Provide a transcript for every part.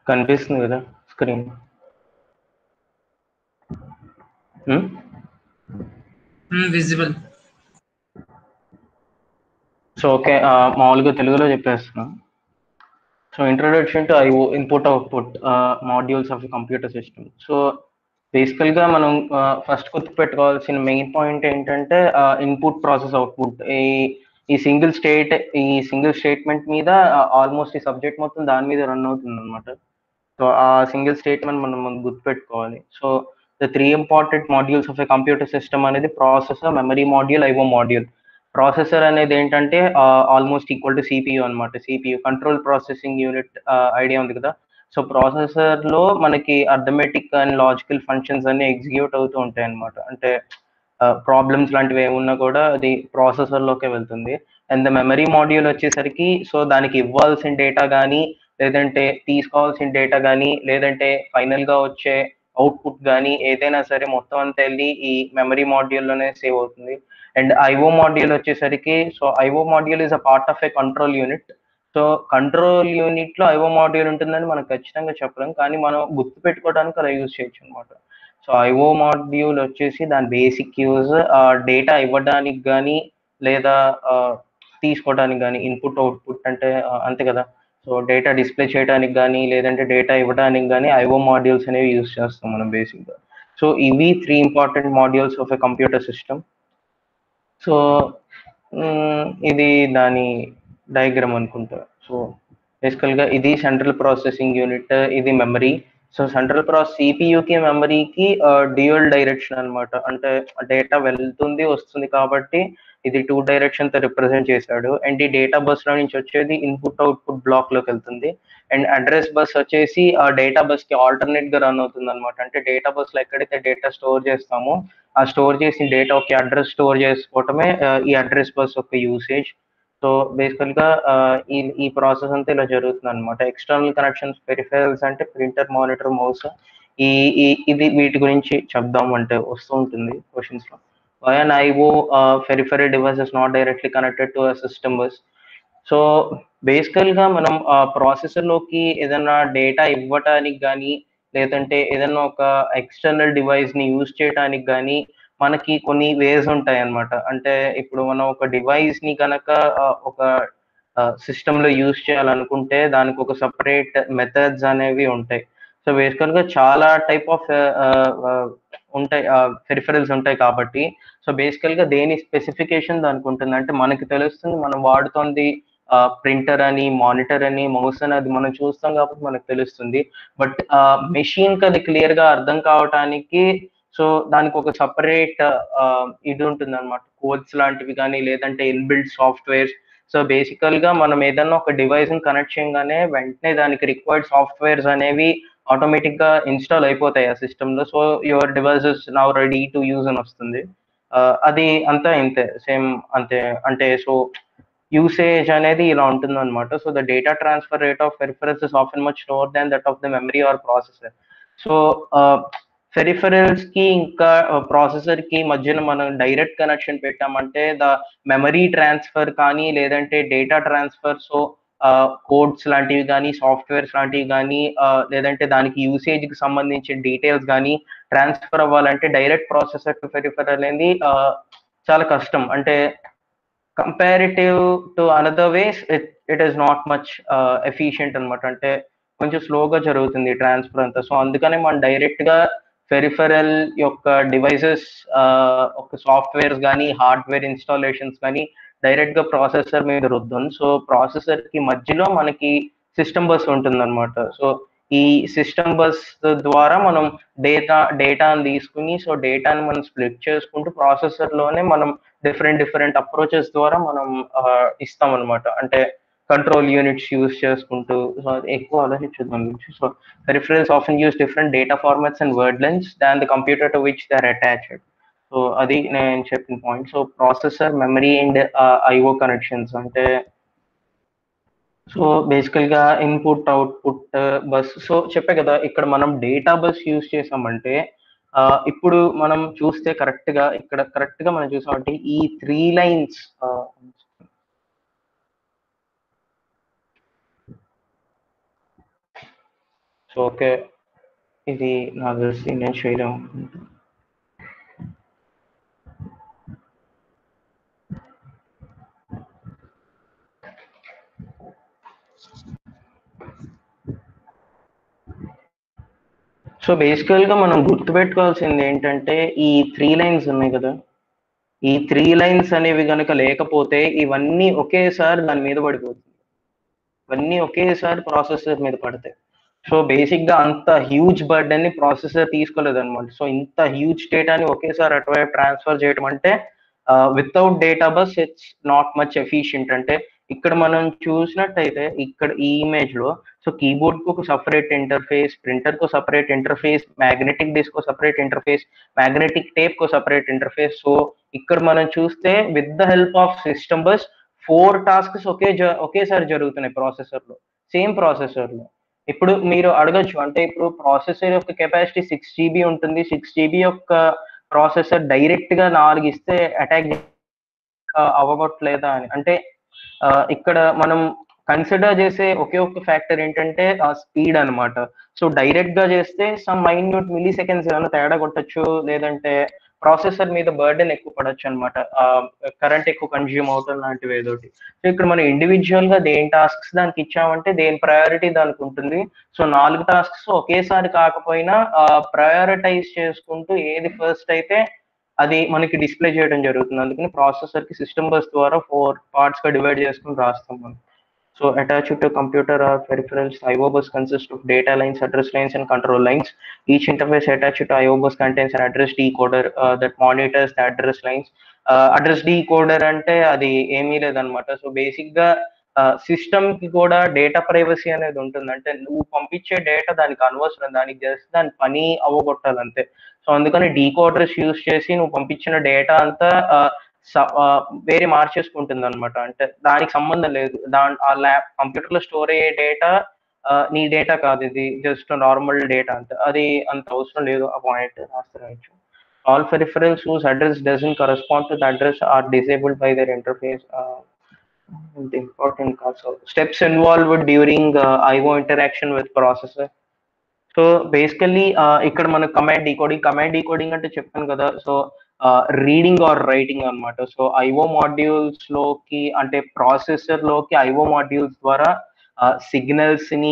కనిపిస్తుంది కదా screen visible so okay మామూలుగా తెలుగులో చెప్పేస్తున్నాం so introduction to IO input output modules of computer system so బేసికల్గా మనం ఫస్ట్ గుర్తుపెట్టుకోవాల్సిన మెయిన్ పాయింట్ ఏంటంటే ఇన్పుట్ ప్రాసెస్ అవుట్పుట్ ఈ ఈ సింగిల్ స్టేట్ ఈ సింగిల్ స్టేట్మెంట్ మీద ఆల్మోస్ట్ ఈ సబ్జెక్ట్ మొత్తం దాని మీద రన్ అవుతుంది అనమాట సో ఆ సింగిల్ స్టేట్మెంట్ మనం మనం గుర్తుపెట్టుకోవాలి so the three important modules of a computer system అనేది processor memory module IO module processor అనేది ఏంటంటే ఆల్మోస్ట్ ఈక్వల్ టు సిపియు అనమాట CPU control processing unit idea ఉంది కదా సో ప్రాసెసర్ లో మనకి అర్థమెటిక్ అండ్ లాజికల్ ఫంక్షన్స్ అన్ని ఎగ్జిక్యూట్ అవుతూ ఉంటాయి అనమాట అంటే ప్రాబ్లమ్స్ లాంటివి ఏమున్నా కూడా అది ప్రాసెసర్ లోకే వెళ్తుంది అండ్ ద మెమరీ మాడ్యూల్ వచ్చేసరికి సో దానికి ఇవ్వాల్సిన డేటా కానీ లేదంటే తీసుకోవాల్సిన డేటా కానీ లేదంటే ఫైనల్ గా వచ్చే అవుట్పుట్ కానీ ఏదైనా సరే మొత్తం అంతా వెళ్ళి ఈ మెమరీ మాడ్యూల్లోనే సేవ్ అవుతుంది అండ్ ఐఓ మాడ్యూల్ వచ్చేసరికి so IO module is a part of a control unit so control unit లో ఐఓ మాడ్యూల్ ఉంటుందని మనం ఖచ్చితంగా చెప్పలేం కానీ మనం గుర్తు పెట్టుకోవడానికి అలా యూజ్ చేయొచ్చు అనమాట సో ఐఓ మాడ్యూల్ వచ్చేసి దాని బేసిక్ యూజ్ డేటా ఇవ్వడానికి కానీ లేదా తీసుకోవడానికి కానీ ఇన్పుట్ అవుట్పుట్ అంటే అంతే కదా సో డేటా డిస్ప్లే చేయడానికి కానీ లేదంటే డేటా ఇవ్వడానికి కానీ ఐఓ మాడ్యూల్స్ అనేవి యూజ్ చేస్తాం మనం బేసిక్గా సో ఇవి three important modules of a computer system so ఇది దాని డయాగ్రామ్ అనుకుంటా సో బేసికల్గా ఇది సెంట్రల్ ప్రాసెసింగ్ యూనిట్ ఇది మెమరీ సో సెంట్రల్ ప్రాసెస్ సిపియుకి మెమరీకి డ్యూయల్ డైరెక్షన్ అనమాట అంటే డేటా వెళ్తుంది వస్తుంది కాబట్టి ఇది టూ డైరెక్షన్ తో రిప్రజెంట్ చేశాడు అండ్ ఈ డేటా బస్ లో నుంచి వచ్చేది ఇన్పుట్ అవుట్పుట్ బ్లాక్ లోకి వెళ్తుంది అండ్ అడ్రస్ బస్ వచ్చేసి ఆ డేటా బస్ కి ఆల్టర్నేట్ గా రన్ అవుతుంది అనమాట అంటే డేటా బస్ లో ఎక్కడైతే డేటా స్టోర్ చేస్తామో ఆ స్టోర్ చేసిన డేటా ఒక అడ్రస్ స్టోర్ చేసుకోవటమే ఈ అడ్రస్ బస్ యొక్క యూసేజ్ సో బేసికల్ గా ఈ ఈ ప్రాసెస్ అంతా ఇలా జరుగుతుంది అనమాట ఎక్స్టర్నల్ కనెక్షన్స్ పెరిఫెరల్స్ అంటే ప్రింటర్ మానిటర్ మౌస్ ఈ ఇది వీటి గురించి చెప్దాం అంటే వస్తూ ఉంటుంది క్వశ్చన్స్ లో why an IO uh, peripheral device is not directly connected to a system bus. So బేసికల్గా మనం ప్రాసెసర్లోకి ఏదైనా డేటా ఇవ్వటానికి కానీ లేదంటే ఏదైనా ఒక ఎక్స్టర్నల్ డివైస్ని యూజ్ చేయడానికి కానీ మనకి కొన్ని వేస్ ఉంటాయి అన్నమాట అంటే ఇప్పుడు మనం ఒక డివైస్ని కనుక ఒక సిస్టంలో యూజ్ చేయాలనుకుంటే దానికి ఒక సపరేట్ మెథడ్స్ అనేవి ఉంటాయి సో బేసికల్గా చాలా టైప్ ఆఫ్ ఉంటాయి పెరిఫరల్స్ ఉంటాయి కాబట్టి సో బేసికల్గా దేని స్పెసిఫికేషన్ దానికి ఉంటుంది అంటే మనకి తెలుస్తుంది మనం వాడుతోంది ప్రింటర్ అని మానిటర్ అని మౌస్ అని అది మనం చూస్తాం కాబట్టి మనకు తెలుస్తుంది బట్ మెషిన్ కి అది క్లియర్ గా అర్థం కావటానికి సో దానికి ఒక సపరేట్ ఇది ఉంటుంది అనమాట కోడ్స్ లాంటివి కానీ లేదంటే ఇన్బిల్డ్ సాఫ్ట్వేర్స్ సో బేసికల్ గా మనం ఏదన్నా ఒక డివైస్ ని కనెక్ట్ చేయగానే వెంటనే దానికి రిక్వైర్డ్ సాఫ్ట్వేర్స్ అనేవి ఆటోమేటిక్ గా ఇన్స్టాల్ అయిపోతాయి ఆ సిస్టమ్ లో so your devices now ready to use అని వస్తుంది అది అంతా ఇంతే సేమ్ అంతే అంటే సో యూసేజ్ అనేది ఇలా ఉంటుంది అనమాట so the data transfer rate of peripherals is often much lower than that of the memory or processor so peripherals కి ఇంకా ప్రాసెసర్ కి మధ్యన మనం డైరెక్ట్ కనెక్షన్ పెట్టామంటే ద మెమరీ ట్రాన్స్ఫర్ కానీ లేదంటే డేటా ట్రాన్స్ఫర్ సో కోడ్స్ లాంటివి కానీ సాఫ్ట్వేర్స్ లాంటివి కానీ లేదంటే దానికి యూసేజ్ కి సంబంధించిన డీటెయిల్స్ కానీ ట్రాన్స్ఫర్ అవ్వాలంటే డైరెక్ట్ ప్రాసెసర్ టు పెరిఫరల్ అనేది చాలా కష్టం అంటే comparative to another ways it it is not much efficient అనమాట అంటే కొంచెం స్లోగా జరుగుతుంది ట్రాన్స్ఫర్ అంతా సో అందుకనే మనం డైరెక్ట్ గా పెరిఫరల్ యొక్క డివైసెస్ ఒక సాఫ్ట్వేర్స్ కానీ హార్డ్వేర్ ఇన్స్టాలేషన్స్ కానీ డైరెక్ట్ గా ప్రాసెసర్ మీద రుద్దాం సో ప్రాసెసర్ కి మధ్యలో మనకి సిస్టమ్ బస్ ఉంటుంది అనమాట సో ఈ సిస్టమ్ బస్ ద్వారా మనం డేటా డేటాను తీసుకుని సో డేటాని మనం స్ప్లిట్ చేసుకుంటూ ప్రాసెసర్ లోనే మనం డిఫరెంట్ డిఫరెంట్ అప్రోచెస్ ద్వారా మనం ఇస్తాం అనమాట అంటే కంట్రోల్ యూనిట్స్ యూస్ చేసుకుంటూ సో ఎక్కువ ఆలోచించుదాం గురించి so peripherals often use different data formats and word lengths than the computer to which they are attached so అది నేను చెప్పిన point so processor memory and IO connections అంటే సో బేసికల్ గా ఇన్పుట్ అవుట్పుట్ బస్ సో చెప్పే కదా ఇక్కడ మనం డేటా బస్ యూజ్ చేసామంటే ఇప్పుడు మనం చూస్తే కరెక్ట్ గా ఇక్కడ కరెక్ట్ గా మనం చూసామంటే ఈ త్రీ లైన్స్ సో ఓకే ఇది నాకు తెలిసి నేను చేయలేము అనుకుంటా. సో బేసికల్ గా మనం గుర్తుపెట్టుకోవాల్సింది ఏంటంటే ఈ త్రీ లైన్స్ ఉన్నాయి కదా ఈ త్రీ లైన్స్ అనేవి గనక లేకపోతే ఇవన్నీ ఒకేసారి దాని మీద పడిపోతుంది ఇవన్నీ ఒకేసారి ప్రాసెసర్ మీద పడతాయి సో బేసిక్ గా అంత హ్యూజ్ బర్డెన్ ని ప్రాసెసర్ తీసుకోలేదు అనమాట సో ఇంత హ్యూజ్ డేటాని ఒకేసారి అటువైపు ట్రాన్స్ఫర్ చేయడం అంటే without data bus it's not much efficient అంటే ఇక్కడ మనం చూసినట్టయితే ఇక్కడ ఈ ఇమేజ్ లో సో కీబోర్డ్ కు ఒక సపరేట్ ఇంటర్ఫేస్ ప్రింటర్ కు సపరేట్ ఇంటర్ఫేస్ మ్యాగ్నెటిక్ డిస్క్ కు సపరేట్ ఇంటర్ఫేస్ మ్యాగ్నెటిక్ టేప్ కు సపరేట్ ఇంటర్ఫేస్ సో ఇక్కడ మనం చూస్తే with the help of system bus four tasks ఒకే జ- ఒకేసారి జరుగుతున్నాయి ప్రాసెసర్ లో సేమ్ ప్రాసెసర్ లో ఇప్పుడు మీరు అడగచ్చు అంటే ఇప్పుడు ప్రాసెసర్ యొక్క కెపాసిటీ సిక్స్ జీబీ ఉంటుంది సిక్స్ జీబీ యొక్క ప్రాసెసర్ డైరెక్ట్ గా నాలుగు ఇస్తే అటాక్ అవ్వట్లేదా అని అంటే ఆ, ఇక్కడ మనం కన్సిడర్ చేసే ఒకే ఒక్క ఫ్యాక్టర్ ఏంటంటే ఆ స్పీడ్ అన్నమాట సో డైరెక్ట్ గా చేస్తే సమ్ మైన్యూట్ మిల్లీ సెకండ్స్ ఏమైనా తేడా కొట్టచ్చు లేదంటే ప్రాసెసర్ మీద బర్డెన్ ఎక్కువ పడచ్చు అనమాట కరెంట్ ఎక్కువ కన్జ్యూమ్ అవుతుంది లాంటివి ఏదోటి సో ఇక్కడ మనం ఇండివిజువల్ గా దేని టాస్క్స్ దానికి ఇచ్చామంటే దేని ప్రయారిటీ దానికి ఉంటుంది సో నాలుగు టాస్క్స్ ఒకేసారి కాకపోయినా ప్రయారిటైజ్ చేసుకుంటూ ఏది ఫస్ట్ అయితే అది మనకి డిస్ప్లే చేయడం జరుగుతుంది అందుకని ప్రాసెసర్ కి సిస్టమ్ బస్ ద్వారా ఫోర్ పార్ట్స్ గా డివైడ్ చేసుకుని రాస్తాం మనం so attached to computer or peripherals, IO bus consists of data lines, address lines, and control lines. Each interface attached to IO bus contains an address decoder uh, that monitors the address lines. Uh, address decoder అంటే అది ఏమీ లేదనమాట so basic గా system కి కూడా data privacy అనేది ఉంటుంది అంటే నువ్వు పంపించే డేటా దానికి అనవసరం దానికి జస్ట్ దాని పని అవ్వగొట్టాలి అంతే సో అందుకని డీకోడర్స్ యూస్ చేసి నువ్వు పంపించిన డేటా అంతా ఆ, స- ఆ, వేరే మార్చేసుకుంటుంది అనమాట అంటే దానికి సంబంధం లేదు దాని ఆ ల్యాబ్ కంప్యూటర్ లో స్టోర్ అయ్యే డేటా నీ డేటా కాదు ఇది జస్ట్ నార్మల్ డేటా అంతే అది అంత అవసరం లేదు ఆ పాయింట్ రాస్తారు all peripherals whose address doesn't correspond to the address are disabled by their interface uh, the important also steps involved during uh, IO interaction with processor so basically ఇక్కడ మన command decoding command decoding అంటే చెప్పాను కదా so reading or writing అన్నమాట so IO modules లోకి అంటే processor లోకి IO modules ద్వారా సిగ్నల్స్ ని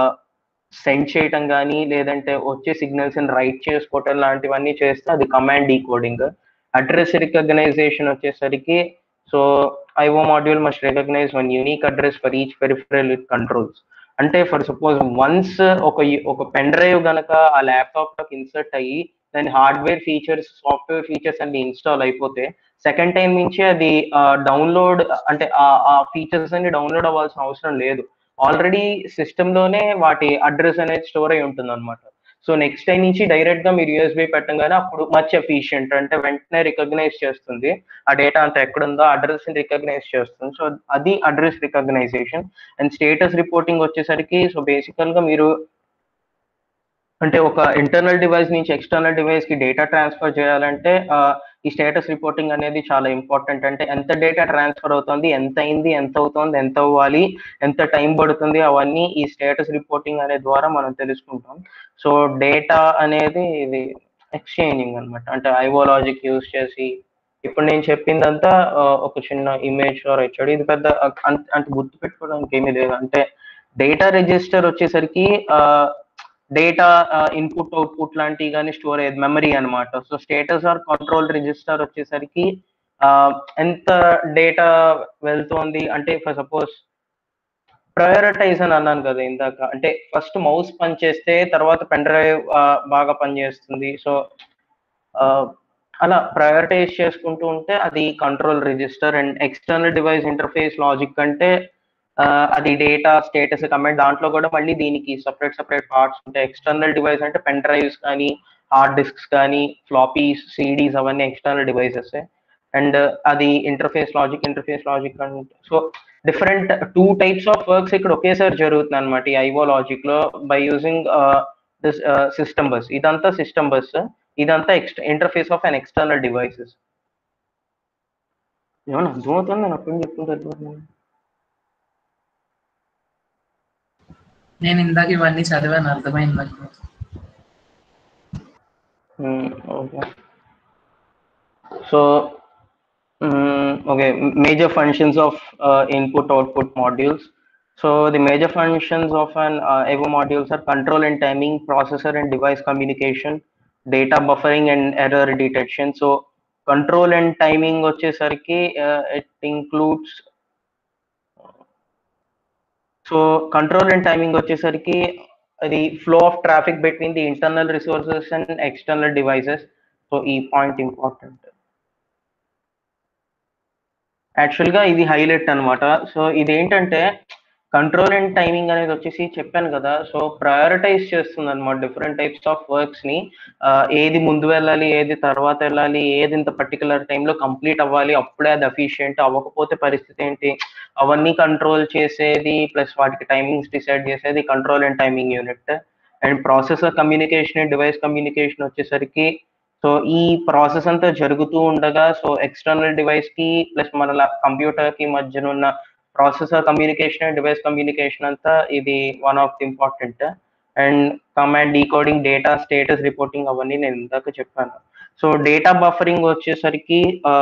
సెండ్ చేయటం కానీ లేదంటే వచ్చే సిగ్నల్స్ ని రైట్ చేసుకోవటం లాంటివన్నీ చేస్తే అది కమాండ్ డీకోడింగ్ అడ్రస్ రికగ్నైజేషన్ వచ్చేసరికి so IO module must recognise one unique address for each peripheral with controls అంటే ఫర్ సపోజ్ వన్స్ ఒక ఒక పెన్ డ్రైవ్ గనక ఆ ల్యాప్టాప్ లోకి ఇన్సర్ట్ అయ్యి దాని హార్డ్వేర్ ఫీచర్స్ సాఫ్ట్వేర్ ఫీచర్స్ అన్ని ఇన్స్టాల్ అయిపోతే సెకండ్ టైం నుంచి అది డౌన్లోడ్ అంటే ఆ ఫీచర్స్ అన్ని డౌన్లోడ్ అవ్వాల్సిన అవసరం లేదు ఆల్రెడీ సిస్టమ్ లోనే వాటి అడ్రస్ అనేది స్టోర్ అయి ఉంటుంది అనమాట సో నెక్స్ట్ టైం నుంచి డైరెక్ట్ గా మీరు యూఎస్బి పెట్టంగానే అప్పుడు మచ్ ఎఫిషియంట్ అంటే వెంటనే రికగ్నైజ్ చేస్తుంది ఆ డేటా అంతా ఎక్కడుందో అడ్రస్ ని రికగ్నైజ్ చేస్తుంది సో అది address recognition and status reporting వచ్చేసరికి సో బేసికల్ గా మీరు అంటే ఒక ఇంటర్నల్ డివైస్ నుంచి ఎక్స్టర్నల్ డివైస్ కి డేటా ట్రాన్స్ఫర్ చేయాలంటే ఆ, ఈ స్టేటస్ రిపోర్టింగ్ అనేది చాలా ఇంపార్టెంట్ అంటే ఎంత డేటా ట్రాన్స్ఫర్ అవుతుంది ఎంత అయింది ఎంత అవుతుంది ఎంత అవ్వాలి ఎంత టైం పడుతుంది అవన్నీ ఈ స్టేటస్ రిపోర్టింగ్ అనే ద్వారా మనం తెలుసుకుంటాం సో డేటా అనేది ఇది ఎక్స్చేంజింగ్ అన్నమాట అంటే ఐవో లాజిక్ యూస్ చేసి ఇప్పుడు నేను చెప్పిందంతా ఆ, ఒక చిన్న ఇమేజ్ లో ఇచ్చాడు ఇది పెద్ద అంత అంత గుర్తు పెట్టుకోవడానికి ఏమీ లేదు అంటే డేటా రిజిస్టర్ వచ్చేసరికి డేటా ఇన్పుట్ అవుట్పుట్ లాంటివి కానీ స్టోర్ అయ్యేది మెమరీ అన్నమాట so status or control register వచ్చేసరికి ఆ, ఎంత డేటా వెళ్తోంది అంటే ఫర్ సపోజ్ ప్రయారిటైజ్ అని అన్నాను కదా ఇందాక అంటే ఫస్ట్ మౌస్ పనిచేస్తే తర్వాత పెన్ డ్రైవ్ బాగా పనిచేస్తుంది సో అలా ప్రయారిటైజ్ చేసుకుంటూ ఉంటే అది control register and external device interface logic అంటే ఆ, అది డేటా స్టేటస్ కమెంట్ దాంట్లో కూడా మళ్ళీ దీనికి సపరేట్ సపరేట్ పార్ట్స్ ఉంటాయి ఎక్స్టర్నల్ డివైస్ అంటే పెన్ డ్రైవ్స్ కానీ హార్డ్ డిస్క్స్ కానీ ఫ్లాపీస్ సిడీస్ అవన్నీ ఎక్స్టర్నల్ డివైసెస్ అండ్ అది ఇంటర్ఫేస్ లాజిక్ ఇంటర్ఫేస్ లాజిక్ అంటే so different two types of works ఇక్కడ ఒకేసారి జరుగుతుంది అనమాట ఈ ఐవో లాజిక్ లో by using this system bus ఇదంతా సిస్టమ్ బస్ ఇదంతా ఎక్స్ట్ interface of an external devices ఏమన్నా అర్థమవుతుంది నేను అప్పుడు చెప్పుకుంటే అర్థమవుతుంది నేను ఇందాక ఇవన్నీ చదివాను అర్థమైంది నాకు okay so okay major functions of uh, input output modules so the major functions of an uh, evo modules are control and timing processor and device communication data buffering and error detection so control and timing వచ్చేసరికి uh, it includes so control and timing వచ్చేసరికి అది flow of traffic between the internal resources and external devices so ఈ point important యాక్చువల్గా ఇది highlight అనమాట so ఇది ఏంటంటే control and timing అనేది వచ్చేసి చెప్పాను కదా సో ప్రయారిటైజ్ చేస్తుంది అనమాట డిఫరెంట్ టైప్స్ ఆఫ్ వర్క్స్ ని ఏది ముందు వెళ్ళాలి ఏది తర్వాత వెళ్ళాలి ఏది ఇంత పర్టికులర్ టైంలో కంప్లీట్ అవ్వాలి అప్పుడే అది అఫిషియంట్ అవ్వకపోతే పరిస్థితి ఏంటి అవన్నీ కంట్రోల్ చేసేది ప్లస్ వాటికి టైమింగ్స్ డిసైడ్ చేసేది control and timing unit and processor communication and device communication వచ్చేసరికి సో ఈ ప్రాసెస్ అంతా జరుగుతూ ఉండగా సో ఎక్స్టర్నల్ డివైస్ కి ప్లస్ మన కంప్యూటర్ కి మధ్యన ఉన్న processor communication and device communication అంతా ఇది one of the important and command decoding data status reporting అవన్నీ నేను ఇందాక చెప్పాను సో డేటా బఫరింగ్ వచ్చేసరికి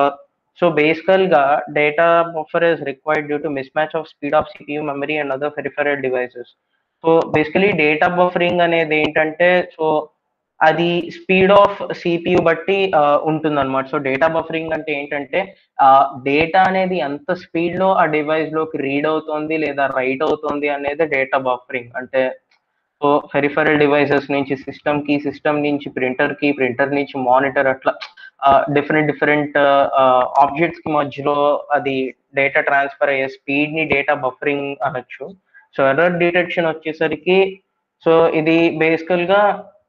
సో బేసికల్ గా data buffer is required due to miss match of speed of CPU memory and other peripheral devices so basically data buffering అనేది ఏంటంటే so అది స్పీడ్ ఆఫ్ సిపియు బట్టి ఉంటుంది అనమాట సో డేటా బఫరింగ్ అంటే ఏంటంటే ఆ డేటా అనేది ఎంత స్పీడ్ లో ఆ డివైస్ లోకి రీడ్ అవుతుంది లేదా రైట్ అవుతుంది అనేది డేటా బఫరింగ్ అంటే సో పెరిఫరల్ డివైసెస్ నుంచి సిస్టమ్ కి సిస్టమ్ నుంచి ప్రింటర్ కి ప్రింటర్ నుంచి మానిటర్ అట్లా డిఫరెంట్ డిఫరెంట్ ఆబ్జెక్ట్స్ కి మధ్యలో అది డేటా ట్రాన్స్ఫర్ అయ్యే స్పీడ్ ని డేటా బఫరింగ్ అనొచ్చు సో ఎర్రర్ డిటెక్షన్ వచ్చేసరికి సో ఇది బేసికల్ గా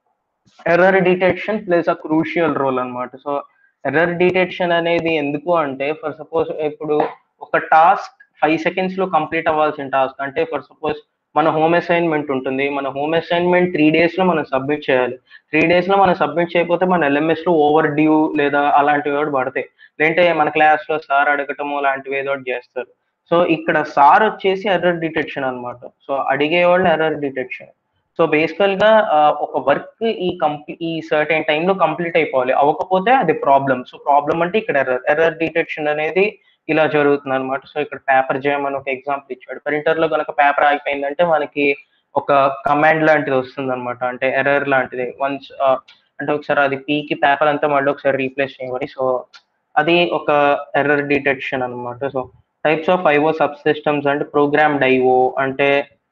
error detection plays a crucial role అనమాట సో ఎర్రర్ డిటెక్షన్ అనేది ఎందుకు అంటే ఫర్ సపోజ్ ఇప్పుడు ఒక టాస్క్ ఫైవ్ సెకండ్స్ లో కంప్లీట్ అవ్వాల్సిన టాస్క్ అంటే ఫర్ సపోజ్ మన హోమ్ అసైన్మెంట్ ఉంటుంది మన హోమ్ అసైన్మెంట్ త్రీ డేస్ లో మనం సబ్మిట్ చేయాలి త్రీ డేస్ లో మనం సబ్మిట్ చేయకపోతే మన ఎల్ఎంఎస్ లో ఓవర్ డ్యూ లేదా అలాంటివి కూడా పడతాయి లేదంటే మన క్లాస్ లో సార్ అడగటము లాంటివి ఏదో ఒకటి చేస్తారు సో ఇక్కడ సార్ వచ్చేసి ఎర్రర్ డిటెక్షన్ అనమాట సో అడిగే వాళ్ళు ఎర్రర్ డిటెక్షన్ సో బేసికల్ గా ఒక వర్క్ ఈ కంప్లీ ఈ సర్టెన్ టైంలో కంప్లీట్ అయిపోవాలి అవ్వకపోతే అది ప్రాబ్లం సో ప్రాబ్లం అంటే ఇక్కడ ఎర్రర్ ఎర్రర్ డిటెక్షన్ అనేది ఇలా జరుగుతుంది అనమాట సో ఇక్కడ పేపర్ చేయమని ఒక ఎగ్జాంపుల్ ఇచ్చాడు ప్రింటర్ లో కనుక పేపర్ ఆగిపోయిందంటే మనకి ఒక కమాండ్ లాంటిది వస్తుంది అనమాట అంటే ఎర్రర్ లాంటిది వన్స్ అంటే ఒకసారి అది పీకి పేపర్ అంతా మళ్ళీ ఒకసారి రీప్లేస్ చేయమని సో అది ఒక ఎర్రర్ డిటెక్షన్ అనమాట so types of IO sub systems అంటే ప్రోగ్రామ్ డైఓ అంటే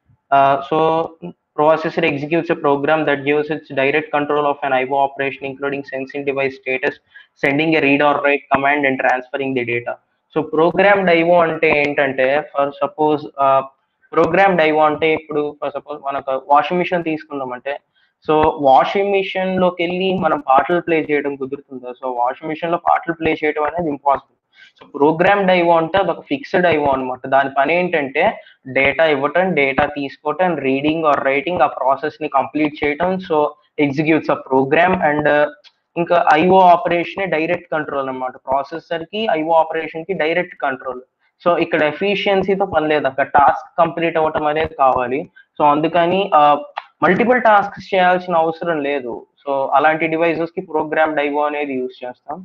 so processor executes a program that gives its direct control of an IO operation, including sensing device status, sending a read or write command, and transferring the data. So programmed IO అంటే ఏంటంటే for suppose programmed IO అంటే ఇప్పుడు for suppose మనకు washing machine తీసుకున్నామంటే so washing machine లోకి వెళ్ళి మనం పాటలు ప్లే చేయడం కుదురుతుందా సో వాషింగ్ మిషన్ లో పాటలు ప్లే చేయడం అనేది ఇంపాసిబుల్ సో ప్రోగ్రామ్డ్ ఐఓ అంటే అదొక ఫిక్స్డ్ ఐఓ అనమాట దాని పని ఏంటంటే డేటా ఇవ్వటం డేటా తీసుకోవటం రీడింగ్ ఆర్ రైటింగ్ ఆ ప్రాసెస్ ని కంప్లీట్ చేయటం సో ఎగ్జిక్యూట్స్ ఆ ప్రోగ్రామ్ అండ్ ఇంకా ఐఓ ఆపరేషన్ డైరెక్ట్ కంట్రోల్ అనమాట ప్రాసెసర్ కి ఐఓ ఆపరేషన్ కి డైరెక్ట్ కంట్రోల్ సో ఇక్కడ ఎఫిషియన్సీతో పని లేదు అక్కడ టాస్క్ కంప్లీట్ అవ్వటం అనేది కావాలి సో అందుకని మల్టిపుల్ టాస్క్స్ చేయాల్సిన అవసరం లేదు సో అలాంటి డివైజెస్ కి ప్రోగ్రామ్ ఐఓ అనేది యూస్ చేస్తాం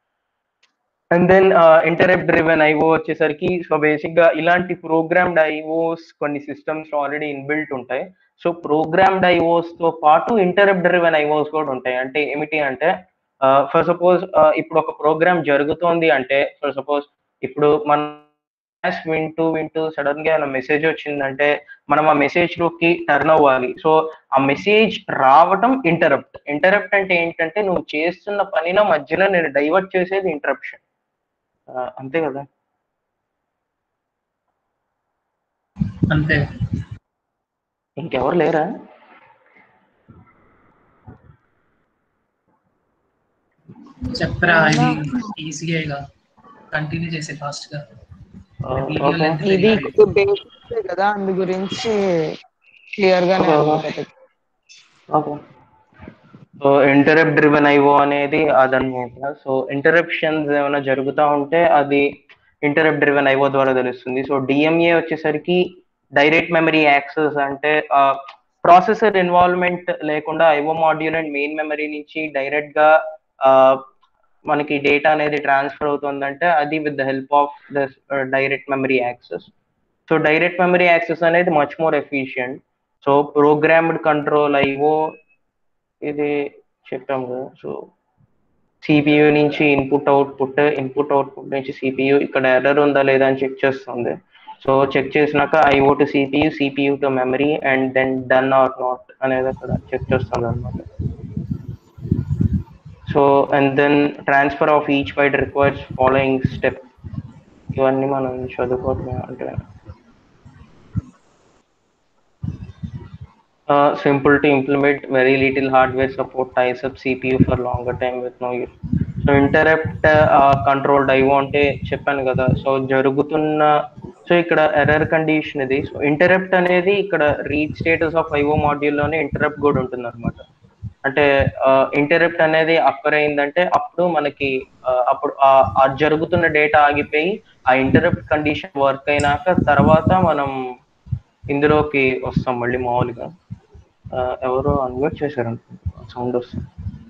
and then interrupt driven IO వచ్చేసరికి సో బేసిక్ గా ఇలాంటి ప్రోగ్రామ్డ్ ఐఓస్ కొన్ని సిస్టమ్స్ ఆల్రెడీ ఇన్బిల్ట్ ఉంటాయి సో ప్రోగ్రామ్డ్ ఐఓస్ తో పాటు ఇంటరప్ట్ డ్రివెన్ ఐఓస్ కూడా ఉంటాయి అంటే ఏమిటి అంటే ఫర్ సపోజ్ ఇప్పుడు ఒక ప్రోగ్రామ్ జరుగుతోంది అంటే ఫర్ సపోజ్ ఇప్పుడు మన వింటూ వింటూ సడన్ గా ఏమైనా మెసేజ్ వచ్చిందంటే మనం ఆ మెసేజ్ లోకి టర్న్ అవ్వాలి సో ఆ మెసేజ్ రావటం ఇంటరప్ట్ ఇంటరప్ట్ అంటే ఏంటంటే నువ్వు చేస్తున్న పనిలో మధ్యలో నేను డైవర్ట్ చేసేది ఇంటరప్షన్ అంతే కదా అంతే ఇంకెవరు లేరా చెప్పరా ఇది ఈజీగా కంటిన్యూ చేసే ఫాస్ట్ గా ఓకే ఇది బేసిక్ కదా అందు గురించి క్లియర్ గానే అర్థమవుతుంది okay so interrupt driven IO అనేది అదనమాట సో ఇంటరప్షన్స్ ఏమైనా జరుగుతూ ఉంటే అది ఇంటరప్ట్ డ్రివెన్ ఐఓ ద్వారా తెలుస్తుంది సో డిఎంఏ వచ్చేసరికి డైరెక్ట్ మెమరీ యాక్సెస్ అంటే ప్రాసెసర్ ఇన్వాల్వ్మెంట్ లేకుండా IO module and main memory నుంచి డైరెక్ట్ గా ఆ, మనకి డేటా అనేది ట్రాన్స్ఫర్ అవుతుందంటే అది with the help of the direct memory access so direct memory access అనేది much more efficient so programmed control IO ఇది చెప్పాం కదా సో సిపియు నుంచి ఇన్పుట్ అవుట్పుట్ ఇన్పుట్ అవుట్పుట్ నుంచి సిపియు ఇక్కడ ఎర్రర్ ఉందా లేదా అని చెక్ చేస్తుంది సో చెక్ చేసినాక IO to CPU CPU to memory and then done or not అనేది అక్కడ చెక్ చేస్తుంది అనమాట so and then transfer of each byte requires following step ఇవన్నీ మనం చదువుకోవటమే అంటే Uh, simple to implement, very little hardware support ties up CPU for longer time with no use. So interrupt controlled IO అంటే చెప్పాను కదా so జరుగుతున్న so ఇక్కడ error condition ఇది so interrupt అనేది ఇక్కడ రీడ్ స్టేటస్ ఆఫ్ ఐఓ మాడ్యూల్లోనే interrupt కూడా ఉంటుంది అనమాట అంటే ఇంటరప్ట్ అనేది అక్కర్ అయిందంటే అప్పుడు మనకి ఆ, అప్పుడు ఆ- ఆ జరుగుతున్న డేటా ఆగిపోయి ఆ ఇంటరప్ట్ కండిషన్ వర్క్ అయినాక తర్వాత మనం ఇందులోకి వస్తాం మళ్ళీ మామూలుగా ఆ, ఎవరో అన్మ్యూట్ చేశారు సౌండ్ వస్తుంది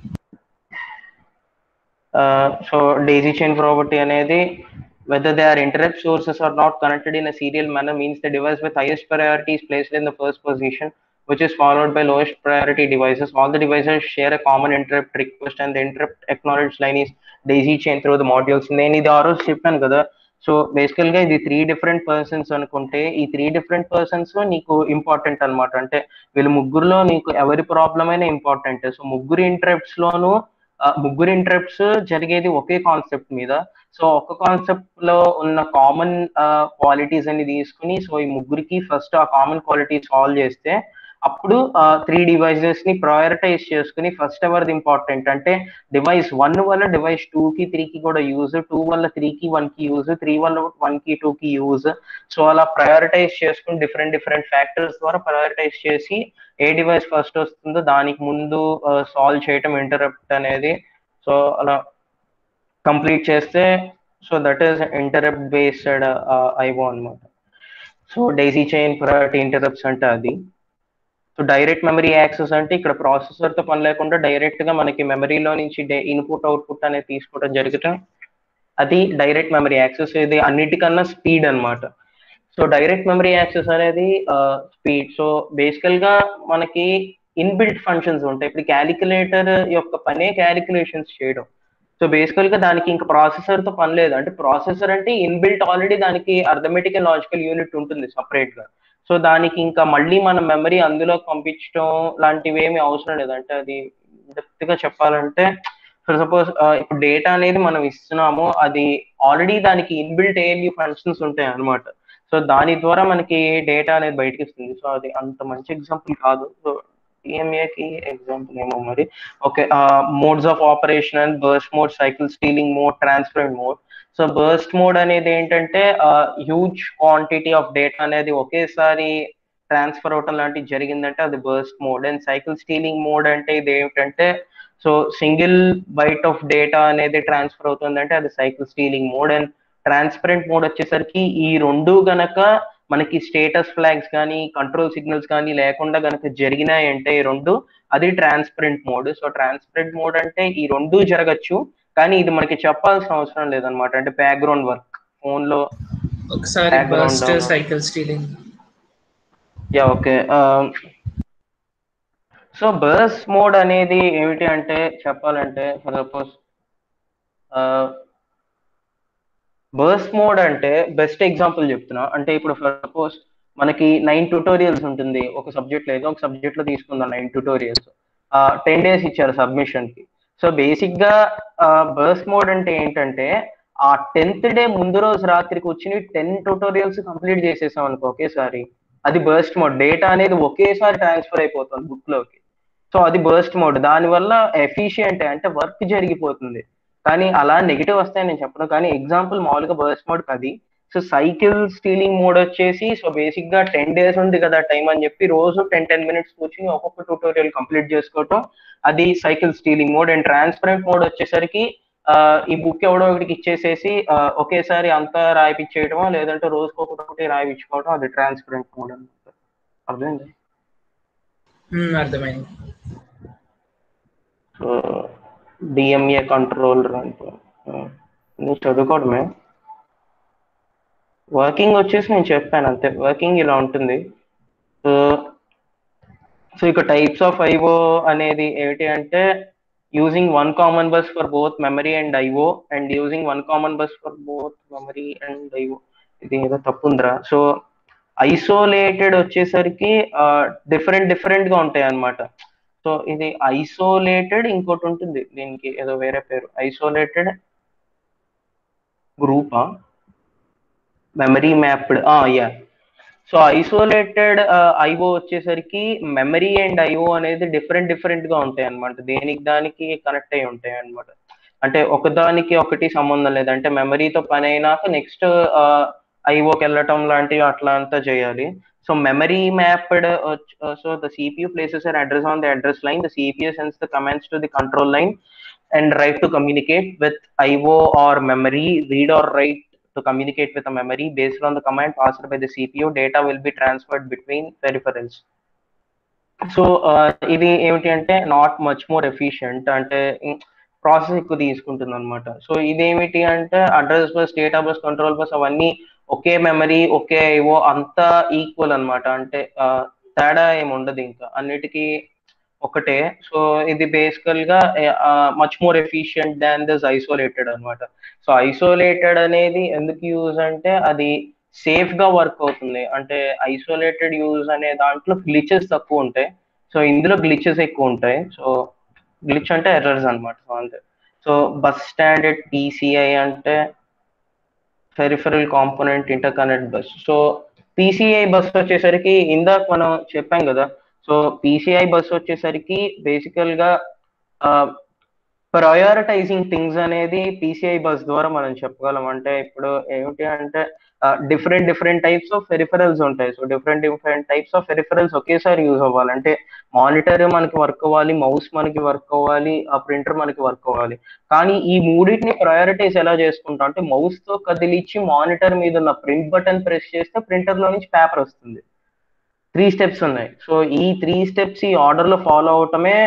సో డేజీ చైన్ ప్రాపర్టీ అనేది whether they are interrupt sources are not connected in a serial manner means the device with highest priority is placed in the first position which is followed by lowest priority devices all the devices share a common interrupt request and the interrupt acknowledge line is daisy chain through the modules నేను ఇది ఆ రోజు చెప్పాను కదా so బేసికల్ గా ఇది three different persons అనుకుంటే ఈ త్రీ డిఫరెంట్ పర్సన్స్ నీకు ఇంపార్టెంట్ అన్నమాట అంటే వీళ్ళు ముగ్గురులో నీకు ఎవరి ప్రాబ్లం అయినా ఇంపార్టెంట్ సో ముగ్గురు ఇంటరప్ట్స్ లోను ఆ, ముగ్గురు ఇంటరప్ట్స్ జరిగేది ఒకే కాన్సెప్ట్ మీద సో ఒక కాన్సెప్ట్ లో ఉన్న కామన్ క్వాలిటీస్ అన్ని తీసుకుని సో ఈ ముగ్గురికి ఫస్ట్ ఆ కామన్ క్వాలిటీ సాల్వ్ చేస్తే అప్పుడు త్రీ డివైజెస్ ని ప్రయారిటైజ్ చేసుకుని ఫస్ట్ ఎవరిది ఇంపార్టెంట్ అంటే డివైస్ వన్ వల్ల డివైస్ టూ కి త్రీ కి కూడా యూజ్ టూ వల్ల త్రీ కి వన్ కి యూజ్ త్రీ వల్ల వన్ కి టూ కి యూజ్ సో అలా ప్రయారిటైజ్ చేసుకుని డిఫరెంట్ డిఫరెంట్ ఫ్యాక్టర్స్ ద్వారా ప్రయారిటైజ్ చేసి ఏ డివైస్ ఫస్ట్ వస్తుందో దానికి ముందు సాల్వ్ చేయటం ఇంటరప్ట్ అనేది సో అలా కంప్లీట్ చేస్తే so that is interrupt based IO అన్నమాట so daisy chain priority interrupts అంటే అది సో డైరెక్ట్ మెమరీ యాక్సెస్ అంటే ఇక్కడ ప్రాసెసర్ తో పని లేకుండా డైరెక్ట్ గా మనకి మెమరీలో నుంచి ఇన్పుట్ అవుట్పుట్ అనేది తీసుకోవడం జరిగితే అది డైరెక్ట్ మెమరీ యాక్సెస్ ఇది అన్నిటికన్నా స్పీడ్ అన్నమాట సో డైరెక్ట్ మెమరీ యాక్సెస్ అనేది స్పీడ్ సో బేసికల్ గా మనకి ఇన్బిల్ట్ ఫంక్షన్స్ ఉంటాయి ఇప్పుడు క్యాలిక్యులేటర్ యొక్క పనే క్యాలిక్యులేషన్స్ చేయడం సో బేసికల్ గా దానికి ఇంకా ప్రాసెసర్ తో పని లేదు అంటే ప్రాసెసర్ అంటే ఇన్బిల్ట్ ఆల్రెడీ దానికి అర్థమెటిక్ అండ్ లాజికల్ యూనిట్ ఉంటుంది సపరేట్ గా సో దానికి ఇంకా మళ్ళీ మన మెమరీ అందులో పంపించడం లాంటివి ఏమి అవసరం లేదు అంటే అది డెప్త్ గా చెప్పాలంటే ఫర్ సపోజ్ ఇప్పుడు డేటా అనేది మనం ఇస్తున్నాము అది ఆల్రెడీ దానికి ఇన్బిల్ట్ ఏఎల్యూ ఫంక్షన్స్ ఉంటాయి అన్నమాట సో దాని ద్వారా మనకి డేటా అనేది బయటకి వస్తుంది సో అది అంత మంచి ఎగ్జాంపుల్ కాదు సో కి ఎగ్జాంపుల్ ఏమో మరి okay modes of operation and burst mode cycle stealing mode transparent mode so burst mode అనేది ఏంటంటే హ్యూజ్ క్వాంటిటీ ఆఫ్ డేటా అనేది ఒకేసారి ట్రాన్స్ఫర్ అవటం లాంటివి జరిగిందంటే అది burst mode and cycle stealing mode అంటే ఇది ఏమిటంటే so single byte of data అనేది ట్రాన్స్ఫర్ అవుతుందంటే అది cycle stealing mode and transparent mode వచ్చేసరికి ఈ రెండు గనక మనకి స్టేటస్ ఫ్లాగ్స్ కానీ కంట్రోల్ సిగ్నల్స్ కానీ లేకుండా గనక జరిగినాయి అంటే ఈ రెండు అది transparent mode so transparent mode అంటే ఈ రెండు జరగచ్చు కానీ ఇది మనకి చెప్పాల్సిన అవసరం లేదనమాట అంటే బ్యాక్గ్రౌండ్ వర్క్ ఫోన్ లో ఒకసారి Background burst down. Cycle stealing yeah okay so burst mode అనేది ఏమిటి అంటే చెప్పాలంటే ఫర్ సపోజ్ బర్స్ మోడ్ అంటే బెస్ట్ ఎగ్జాంపుల్ చెప్తున్నా అంటే ఇప్పుడు ఫర్ సపోజ్ మనకి నైన్ ట్యూటోరియల్స్ ఉంటుంది ఒక సబ్జెక్ట్ లేదు ఒక సబ్జెక్ట్ లో తీసుకుందాం నైన్ ట్యూటోరియల్స్ టెన్ డేస్ ఇచ్చారు సబ్మిషన్ కి సో బేసిక్ గా బర్స్ మోడ్ అంటే ఏంటంటే ఆ టెన్త్ డే ముందు రోజు రాత్రికి వచ్చి టెన్ ట్యూటోరియల్స్ కంప్లీట్ చేసేసాం అనుకో ఒకేసారి అది బర్స్ట్ మోడ్ డేటా అనేది ఒకేసారి ట్రాన్స్ఫర్ అయిపోతుంది బుక్ లోకి సో అది బర్స్ట్ మోడ్ దానివల్ల ఎఫిషియంట్ అంటే వర్క్ జరిగిపోతుంది కానీ అలా నెగిటివ్ వస్తాయని నేను చెప్పను కానీ ఎగ్జాంపుల్ మామూలుగా బర్స్ట్ మోడ్ అది సో సైకిల్ స్టీలింగ్ మోడ్ వచ్చేసి సో బేసిక్ గా టెన్ డేస్ ఉంది కదా టైం అని చెప్పి రోజు టెన్ టెన్ మినిట్స్ కూర్చుని ఒక్కొక్క ట్యూటోరియల్ కంప్లీట్ చేసుకోవటం అది cycle stealing mode and transparent mode వచ్చేసరికి ఈ బుక్ ఎవడో ఒకటికి ఇచ్చేసేసి ఆ, ఒకేసారి అంతా రాయిపించేయటమో లేదంటే రోజుకి ఒకటి రాయిపించుకోవడం అది ట్రాన్స్పరెంట్ మోడ్ అనమాట అర్థమైంది ఉమ్, అర్థమైంది సో డిఎంఏ కంట్రోలర్ అంటే నువ్వు చదువుకోవడమే వర్కింగ్ వచ్చేసి నేను చెప్పాను అంతే వర్కింగ్ ఇలా ఉంటుంది సో సో ఇక టైప్స్ ఆఫ్ ఐఓ అనేది ఏంటి అంటే using one common bus for both memory and IO and using one common bus for both memory and IO ఇది ఏదో తప్పు ఉందిరా సో ఐసోలేటెడ్ వచ్చేసరికి డిఫరెంట్ డిఫరెంట్ గా ఉంటాయి అన్నమాట సో ఇది ఐసోలేటెడ్ ఇంకోటి ఉంటుంది దీనికి ఏదో వేరే పేరు ఐసోలేటెడ్ గ్రూపా memory mapped yeah so isolated IO వచ్చేసరికి మెమరీ అండ్ ఐఓ అనేది డిఫరెంట్ డిఫరెంట్ గా ఉంటాయి అన్నమాట దేనికి దానికి కనెక్ట్ అయి ఉంటాయి అన్నమాట అంటే ఒకదానికి ఒకటి సంబంధం లేదు అంటే మెమరీతో పని అయినాక నెక్స్ట్ ఐఓకి వెళ్ళటం లాంటివి అట్లా అంతా చేయాలి so memory mapped so the CPU places or address on the address line the CPU sends the commands to the control line and right to communicate with IO or memory, read or write to communicate with a memory based on the command passed by the CPU. Data will be transferred between peripherals. So ఇది ఏమిటి అంటే not much more efficient అంటే process ఎక్కువ తీసుకుంటుంది అనమాట so ఇదేమిటి అంటే address bus data bus control bus అవన్నీ ఒకే మెమరీ ఒకే ఐఓ అంతా ఈక్వల్ అన్నమాట అంటే ఆ, తేడా ఏమి ఉండదు ఇంకా అన్నిటికీ ఒకటే సో ఇది బేసికల్ గా much more efficient than this isolated అన్నమాట సో ఐసోలేటెడ్ అనేది ఎందుకు యూజ్ అంటే అది సేఫ్ గా వర్క్ అవుతుంది అంటే ఐసోలేటెడ్ యూజ్ అనే దాంట్లో గ్లిచెస్ తక్కువ ఉంటాయి సో ఇందులో గ్లిచెస్ ఎక్కువ ఉంటాయి సో గ్లిచ్ అంటే ఎర్రర్స్ అన్నమాట సో అంతే సో బస్ స్టాండర్డ్ పీసీఐ అంటే peripheral component interconnect bus so PCI bus వచ్చేసరికి ఇందాక మనం చెప్పాం కదా సో పీసీఐ బస్ వచ్చేసరికి బేసికల్ గా ప్రయారిటైజింగ్ థింగ్స్ అనేది పీసీఐ బస్ ద్వారా మనం చెప్పగలం అంటే ఇప్పుడు ఏమిటి అంటే different different types of peripherals ఉంటాయి so different different types of peripherals ఒకేసారి యూజ్ అవ్వాలి అంటే మానిటర్ మనకి వర్క్ అవ్వాలి మౌస్ మనకి వర్క్ అవ్వాలి ఆ ప్రింటర్ మనకి వర్క్ అవ్వాలి కానీ ఈ మూడింటిని ప్రయారిటైజ్ ఎలా చేసుకుంటాం అంటే మౌస్ తో కదిలిచ్చి మానిటర్ మీద ఉన్న ప్రింట్ బటన్ ప్రెస్ చేస్తే ప్రింటర్ లో నుంచి పేపర్ వస్తుంది త్రీ స్టెప్స్ ఉన్నాయి సో ఈ త్రీ స్టెప్స్ ఈ ఆర్డర్ లో ఫాలో అవటమే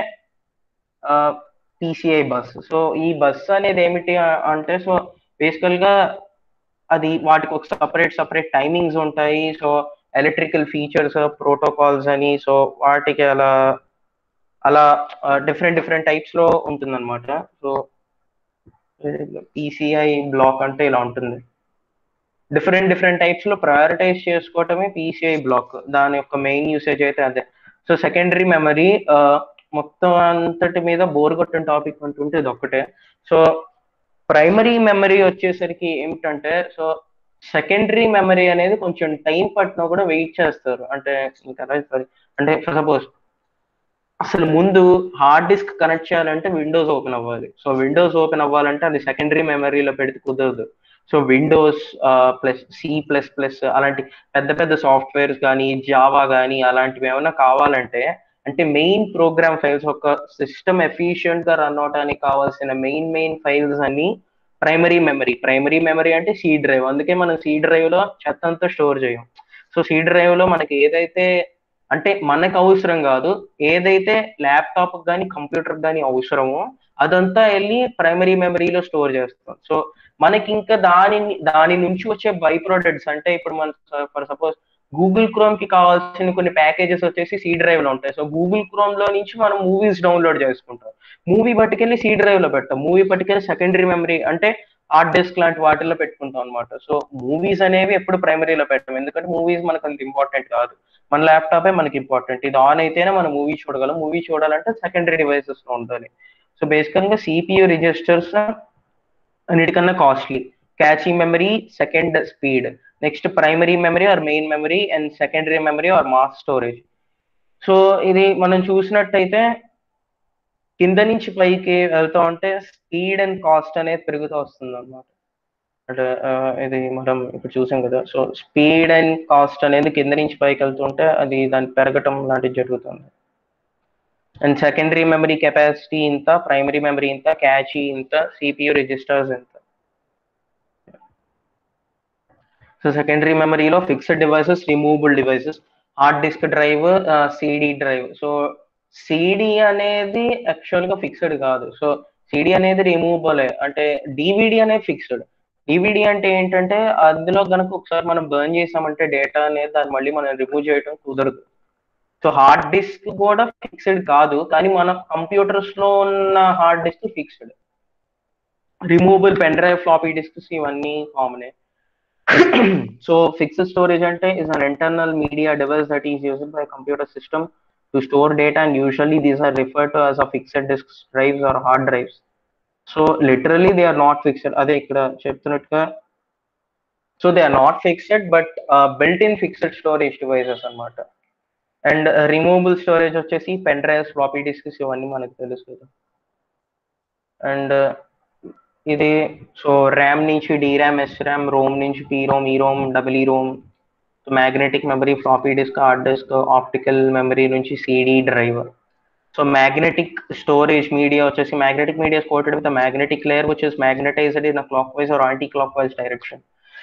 పీసీఐ బస్ సో ఈ బస్ అనేది ఏమిటి ఆ- అంటే సో బేసికల్ గా అది వాటికి ఒక సపరేట్ సపరేట్ టైమింగ్స్ ఉంటాయి సో ఎలక్ట్రికల్ ఫీచర్స్ ప్రోటోకాల్స్ అని సో వాటికి అలా అలా డిఫరెంట్ డిఫరెంట్ టైప్స్ లో ఉంటుందన్నమాట సో పీసీఐ బ్లాక్ అంటే ఇలా ఉంటుంది డిఫరెంట్ డిఫరెంట్ టైప్స్ లో ప్రయారిటైజ్ చేసుకోవటమే పీసీఐ బ్లాక్ దాని యొక్క మెయిన్ యూసేజ్ అయితే అదే సో సెకండరీ మెమరీ మొత్తం అంతటి మీద బోర్ కొట్టిన టాపిక్ అంటుంటే ఇది ఒక్కటే సో ప్రైమరీ మెమరీ వచ్చేసరికి ఏమిటంటే సో సెకండరీ మెమరీ అనేది కొంచెం టైం పట్టినా కూడా వెయిట్ చేస్తారు అంటే ఇంకా ఎలా చెప్పాలి? అంటే సపోజ్ అసలు ముందు హార్డ్ డిస్క్ కనెక్ట్ చేయాలంటే విండోస్ ఓపెన్ అవ్వాలి సో విండోస్ ఓపెన్ అవ్వాలంటే అది సెకండరీ మెమరీలో పెడితే కుదరదు so Windows plus C plus plus అలాంటి పెద్ద పెద్ద సాఫ్ట్వేర్స్ కానీ జావా కానీ అలాంటివి ఏమైనా కావాలంటే అంటే మెయిన్ ప్రోగ్రామ్ ఫైల్స్ ఒక సిస్టమ్ ఎఫిషియెంట్ గా రన్ అవడానికి కావాల్సిన మెయిన్ మెయిన్ ఫైల్స్ అన్ని ప్రైమరీ మెమరీ ప్రైమరీ మెమరీ అంటే సి డ్రైవ్ అందుకే మనం సి డ్రైవ్ లో చెత్త అంతా స్టోర్ చేయం సో సి డ్రైవ్ లో మనకి ఏదైతే అంటే మనకు అవసరం కాదు ఏదైతే ల్యాప్టాప్ కానీ కంప్యూటర్ కానీ అవసరమో అదంతా వెళ్ళి ప్రైమరీ మెమరీలో స్టోర్ చేస్తాం సో మనకి ఇంకా దాని దాని నుంచి వచ్చే బై ప్రొడక్ట్స్ అంటే ఇప్పుడు మన ఫర్ సపోజ్ గూగుల్ క్రోమ్ కి కావాల్సిన కొన్ని ప్యాకేజెస్ వచ్చేసి సి డ్రైవ్ లో ఉంటాయి సో గూగుల్ క్రోమ్ లో నుంచి మనం మూవీస్ డౌన్లోడ్ చేసుకుంటాం మూవీ పట్టుకెళ్ళి సి డ్రైవ్ లో పెట్టాం మూవీ పట్టుకెళ్ళి సెకండరీ మెమరీ అంటే హార్డ్ డిస్క్ లాంటి వాటిల్లో పెట్టుకుంటాం అనమాట సో మూవీస్ అనేవి ఎప్పుడు ప్రైమరీలో పెట్టాం ఎందుకంటే మూవీస్ మనకు అంత ఇంపార్టెంట్ కాదు మన ల్యాప్టాపే మనకి ఇంపార్టెంట్ ఇది ఆన్ అయితేనే మనం మూవీ చూడగలం మూవీ చూడాలంటే సెకండరీ డివైసెస్ లో ఉండాలి సో బేసికల్ గా సిపియు రిజిస్టర్స్ అన్నిటికన్నా costly cache memory second speed next primary memory or main memory and secondary memory or mass storage so ఇది మనం చూసినట్టయితే కింద నుంచి పైకి వెళ్తా ఉంటే స్పీడ్ అండ్ కాస్ట్ అనేది పెరుగుతూ వస్తుంది అన్నమాట అంటే ఆ, ఇది మనం ఇప్పుడు చూసాం కదా సో స్పీడ్ అండ్ కాస్ట్ అనేది కింద నుంచి పైకి వెళ్తుంటే అది దాని పెరగటం లాంటివి జరుగుతుంది అండ్ సెకండరీ మెమరీ కెపాసిటీ ఇంత ప్రైమరీ మెమరీ ఇంత క్యాచీ ఇంత సిపియు రిజిస్టర్స్ ఇంత సో సెకండరీ మెమరీలో fixed devices removable devices hard disk drive CD drive so CD అనేది యాక్చువల్గా ఫిక్స్డ్ కాదు సో సిడి అనేది రిమూవబుల్ అంటే డివిడి అనేది ఫిక్స్డ్ డివిడి అంటే ఏంటంటే అందులో కనుక ఒకసారి మనం బర్న్ చేసామంటే డేటా అనేది దాన్ని మళ్ళీ మనం రిమూవ్ చేయడం కుదరదు సో హార్డ్ డిస్క్ కూడా ఫిక్స్డ్ కాదు కానీ మన కంప్యూటర్స్ లో ఉన్న hard disk fixed removable pen drive floppy disks ఇవన్నీ కామనే సో ఫిక్స్డ్ స్టోరేజ్ అంటే is an internal media device that is used by computer system to store data and usually these are refer to as a fixed disk drives or hard drives so literally they are not fixed అదే ఇక్కడ చెప్తున్నట్టుగా so they are not fixed but built in fixed storage devices అనమాట and removable storage వచ్చేసి pen drives floppy disks ఇవన్నీ మనకు తెలుసు కదా and ఇది సో ర్యామ్ నుంచి డిరామ్ ఎస్ ర్యామ్ రోమ్ నుంచి P ROM E ROM double E ROM magnetic memory floppy disk hard disk optical memory నుంచి CD drive so magnetic storage media వచ్చేసి magnetic media coated with magnetic layer which is magnetized in clockwise or anti clockwise direction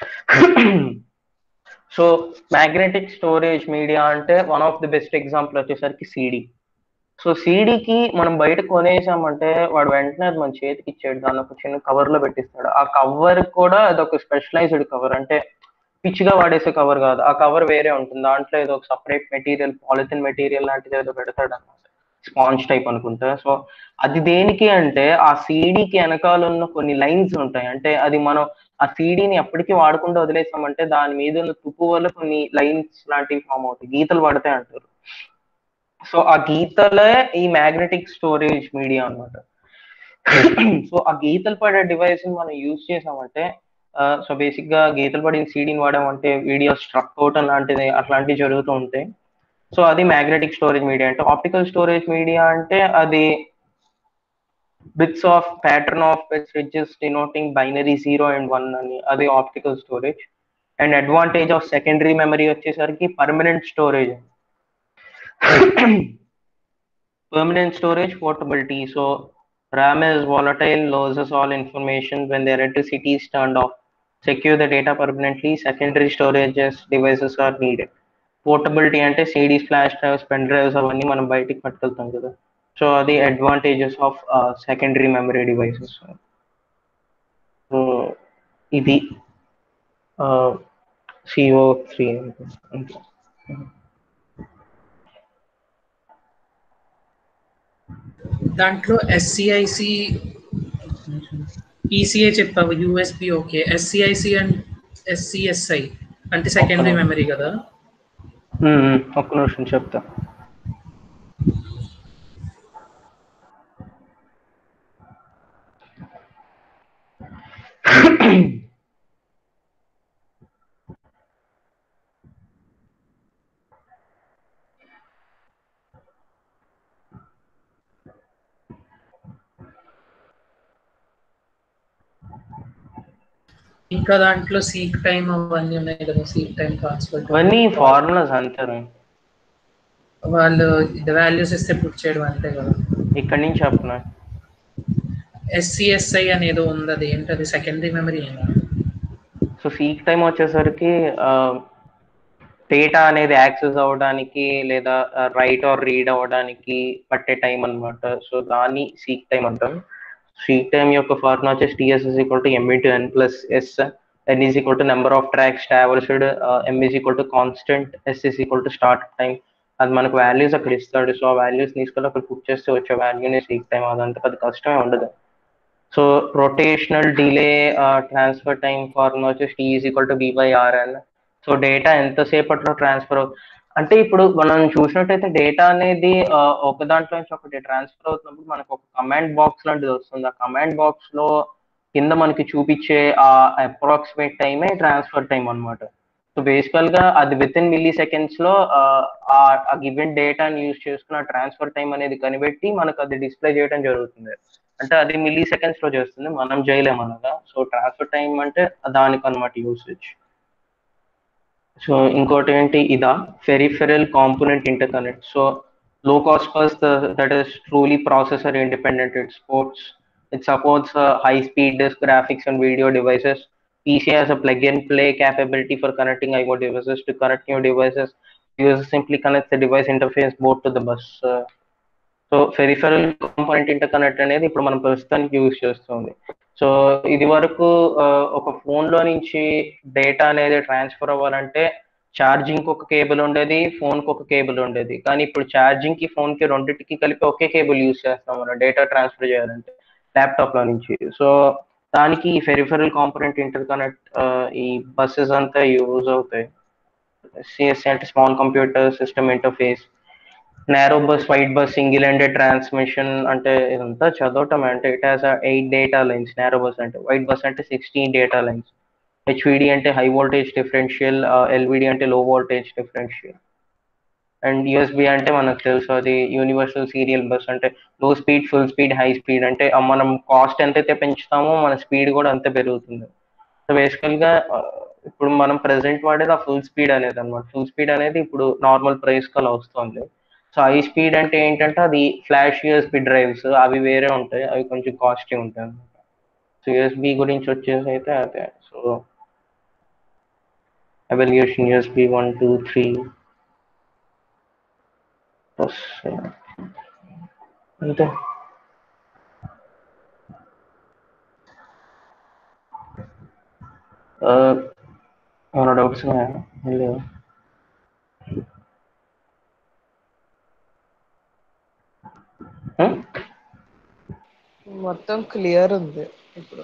so magnetic storage media అంటే one of the best example వచ్చేసరికి CD so సిడికి మనం బయట కొనేసామంటే వాడు వెంటనే అది మన చేతికి ఇచ్చాడు దాన్ని ఒక చిన్న కవర్ లో పెట్టిస్తాడు ఆ కవర్ కూడా అదొక స్పెషలైజ్డ్ కవర్ అంటే పిచ్చిగా వాడేసే కవర్ కాదు ఆ కవర్ వేరే ఉంటుంది దాంట్లో ఏదో ఒక సపరేట్ మెటీరియల్ పాలిథిన్ మెటీరియల్ లాంటిది ఏదో పెడతాడు అనమాట స్పాంజ్ టైప్ అనుకుంటా సో అది దేనికి అంటే ఆ సీడీకి వెనకాల ఉన్న కొన్ని లైన్స్ ఉంటాయి అంటే అది మనం ఆ సీడీని ఎప్పటికీ వాడకుండా వదిలేసామంటే దాని మీద ఉన్న తుప్పు వల్ల కొన్ని లైన్స్ లాంటివి ఫామ్ అవుతాయి గీతలు పడతాయి అంటారు సో ఆ గీతలే ఈ మ్యాగ్నెటిక్ స్టోరేజ్ మీడియా అనమాట సో ఆ గీతలు పడే డివైస్ మనం యూజ్ చేసామంటే సో బేసిక్ గా గీతలు పడిన సీడీని వాడామంటే వీడియో స్ట్రక్ అవటం లాంటిది అట్లాంటివి జరుగుతూ ఉంటాయి సో అది మ్యాగ్నెటిక్ స్టోరేజ్ మీడియా అంటే ఆప్టికల్ స్టోరేజ్ మీడియా అంటే అది bits of pattern of bits which is denoting binary zero and one అని అది optical storage and advantage of secondary memory వచ్చేసరికి permanent storage permanent storage portability so RAM is volatile, loses all information when the electricity is turned off. Secure the data permanently. Secondary storages devices are needed. Portability అంటే CDs flash drives pen drives అవన్నీ మనం బయటికి పట్టుకెళ్తాం కదా so అది advantages of secondary memory devices so ఇది CO three దాంట్లో SCIC ECI చెప్పావు USB okay SCIC and SCSI అంటే సెకండరీ మెమరీ కదా ఒక్క నిమిషం చెప్తా ఇంకా దాంట్లో సీక్ టైం అవన్నీ ఉన్నాయి కదా సీక్ టైం పాస్వర్డ్ ఇవన్నీ ఫార్ములాస్ అంటారు వాళ్ళు వాల్యూస్ ఇస్తే పుట్ చేయడం అంతే కదా ఇక్కడి నుంచి చెప్పనా ఎస్సిఎస్ఐ అనేది ఉంది అది ఏంటి అది సెకండరీ మెమరీ ఏనా సో సీక్ టైం వచ్చేసరికి డేటా అనేది యాక్సెస్ అవ్వడానికి లేదా రైట్ ఆర్ రీడ్ అవ్వడానికి పట్టే టైం అనమాట సో దాన్ని సీక్ టైం అంటాం సీక్ టైం యొక్క ఫార్ములా వచ్చేసి TS is equal to M into N plus S N is equal to number of tracks travelled M is equal to constant S is equal to start time అది మనకు values అక్కడ ఇస్తాడు so ఆ values తీసుకెళ్ళి అక్కడ put చేస్తే వచ్చే వాల్యూని సీక్ టైం అదంతా పెద్ద కష్టమే ఉండదు so rotational delay transfer time formula వచ్చేసి T is equal to B by RN so data ఎంతసేపట్లో ట్రాన్స్ఫర్ అంటే ఇప్పుడు మనం చూసినట్టయితే డేటా అనేది ఒక దాంట్లో నుంచి ఒకటి ట్రాన్స్ఫర్ అవుతున్నప్పుడు మనకు ఒక కమాండ్ బాక్స్ లాంటిది వస్తుంది ఆ కమాండ్ బాక్స్ లో కింద మనకి చూపించే ఆ అప్రాక్సిమేట్ టైమే ట్రాన్స్ఫర్ టైం అనమాట సో బేసికల్ గా అది విత్ ఇన్ మిల్లీ సెకండ్స్ లో ఆ గివెన్ డేటాని యూజ్ చేసుకున్న ట్రాన్స్ఫర్ టైం అనేది కనిపెట్టి మనకు అది డిస్ప్లే చేయడం జరుగుతుంది అంటే అది మిల్లీ సెకండ్స్ లో చేస్తుంది మనం చేయలేం అనగా సో ట్రాన్స్ఫర్ టైం అంటే దానికి అనమాట యూసేజ్ సో ఇంకోటి ఏంటి ఇదా peripheral component interconnect so low cost bus uh, that is truly processor independent. It supports it supports uh, high speed disk graphics and video devices. PC has a plug and play capability for connecting IO devices to connect new devices. User simply connects the device interface board to the bus. Uh, so peripheral component interconnect అనేది ఇప్పుడు మనం ప్రస్తుతానికి use చేస్తుంది so ఇది వరకు ఆ, ఒక phone లో నుంచి డేటా అనేది ట్రాన్స్ఫర్ అవ్వాలంటే ఛార్జింగ్ ఒక కేబుల్ ఉండేది ఫోన్ కి ఒక కేబుల్ ఉండేది కానీ ఇప్పుడు ఛార్జింగ్ కి ఫోన్ కి రెండింటికి కలిపి ఒకే కేబుల్ యూజ్ చేస్తాం మనం డేటా ట్రాన్స్ఫర్ చేయాలంటే ల్యాప్టాప్ లో నుంచి సో దానికి ఈ ఫెరిఫరల్ కాంపోనెంట్ ఇంటర్కనెక్ట్ ఈ బస్సెస్ అంతా యూజ్ అవుతాయి సిఎస్సి అంటే small computer system interface narrow bus wide bus single ended transmission అంటే ఇదంతా చదవటం అంటే it has eight data lines narrow bus అంటే వైట్ బస్ అంటే సిక్స్టీన్ డేటా లైన్స్ హెచ్విడి అంటే హై వోల్టేజ్ డిఫరెన్షియల్ ఎల్విడి అంటే లో వోల్టేజ్ డిఫరెన్షియల్ అండ్ యూఎస్బి అంటే మనకు తెలుసు అది యూనివర్సల్ సీరియల్ బస్ అంటే low speed full speed high speed అంటే ఆ మనం కాస్ట్ ఎంతైతే పెంచుతామో మన స్పీడ్ కూడా అంతే పెరుగుతుంది సో బేసికల్ గా ఆ, ఇప్పుడు మనం ప్రెసెంట్ వాడేది ఆ ఫుల్ స్పీడ్ అనేది అనమాట ఫుల్ స్పీడ్ అనేది ఇప్పుడు నార్మల్ ప్రైస్ కలా వస్తుంది సో హై స్పీడ్ అంటే ఏంటంటే అది ఫ్లాష్ యూఎస్బి డ్రైవ్స్ అవి వేరే ఉంటాయి అవి కొంచెం కాస్ట్లీ ఉంటాయి అనమాట సో యూఎస్బి గురించి వచ్చేసి అయితే అదే so evolution USB one two three అంతే ఆ, ఏమైనా డౌట్స్ ఉన్నాయా ఏం లేవా హ్మ్? మొత్తం క్లియర్ ఉంది ఇప్పుడు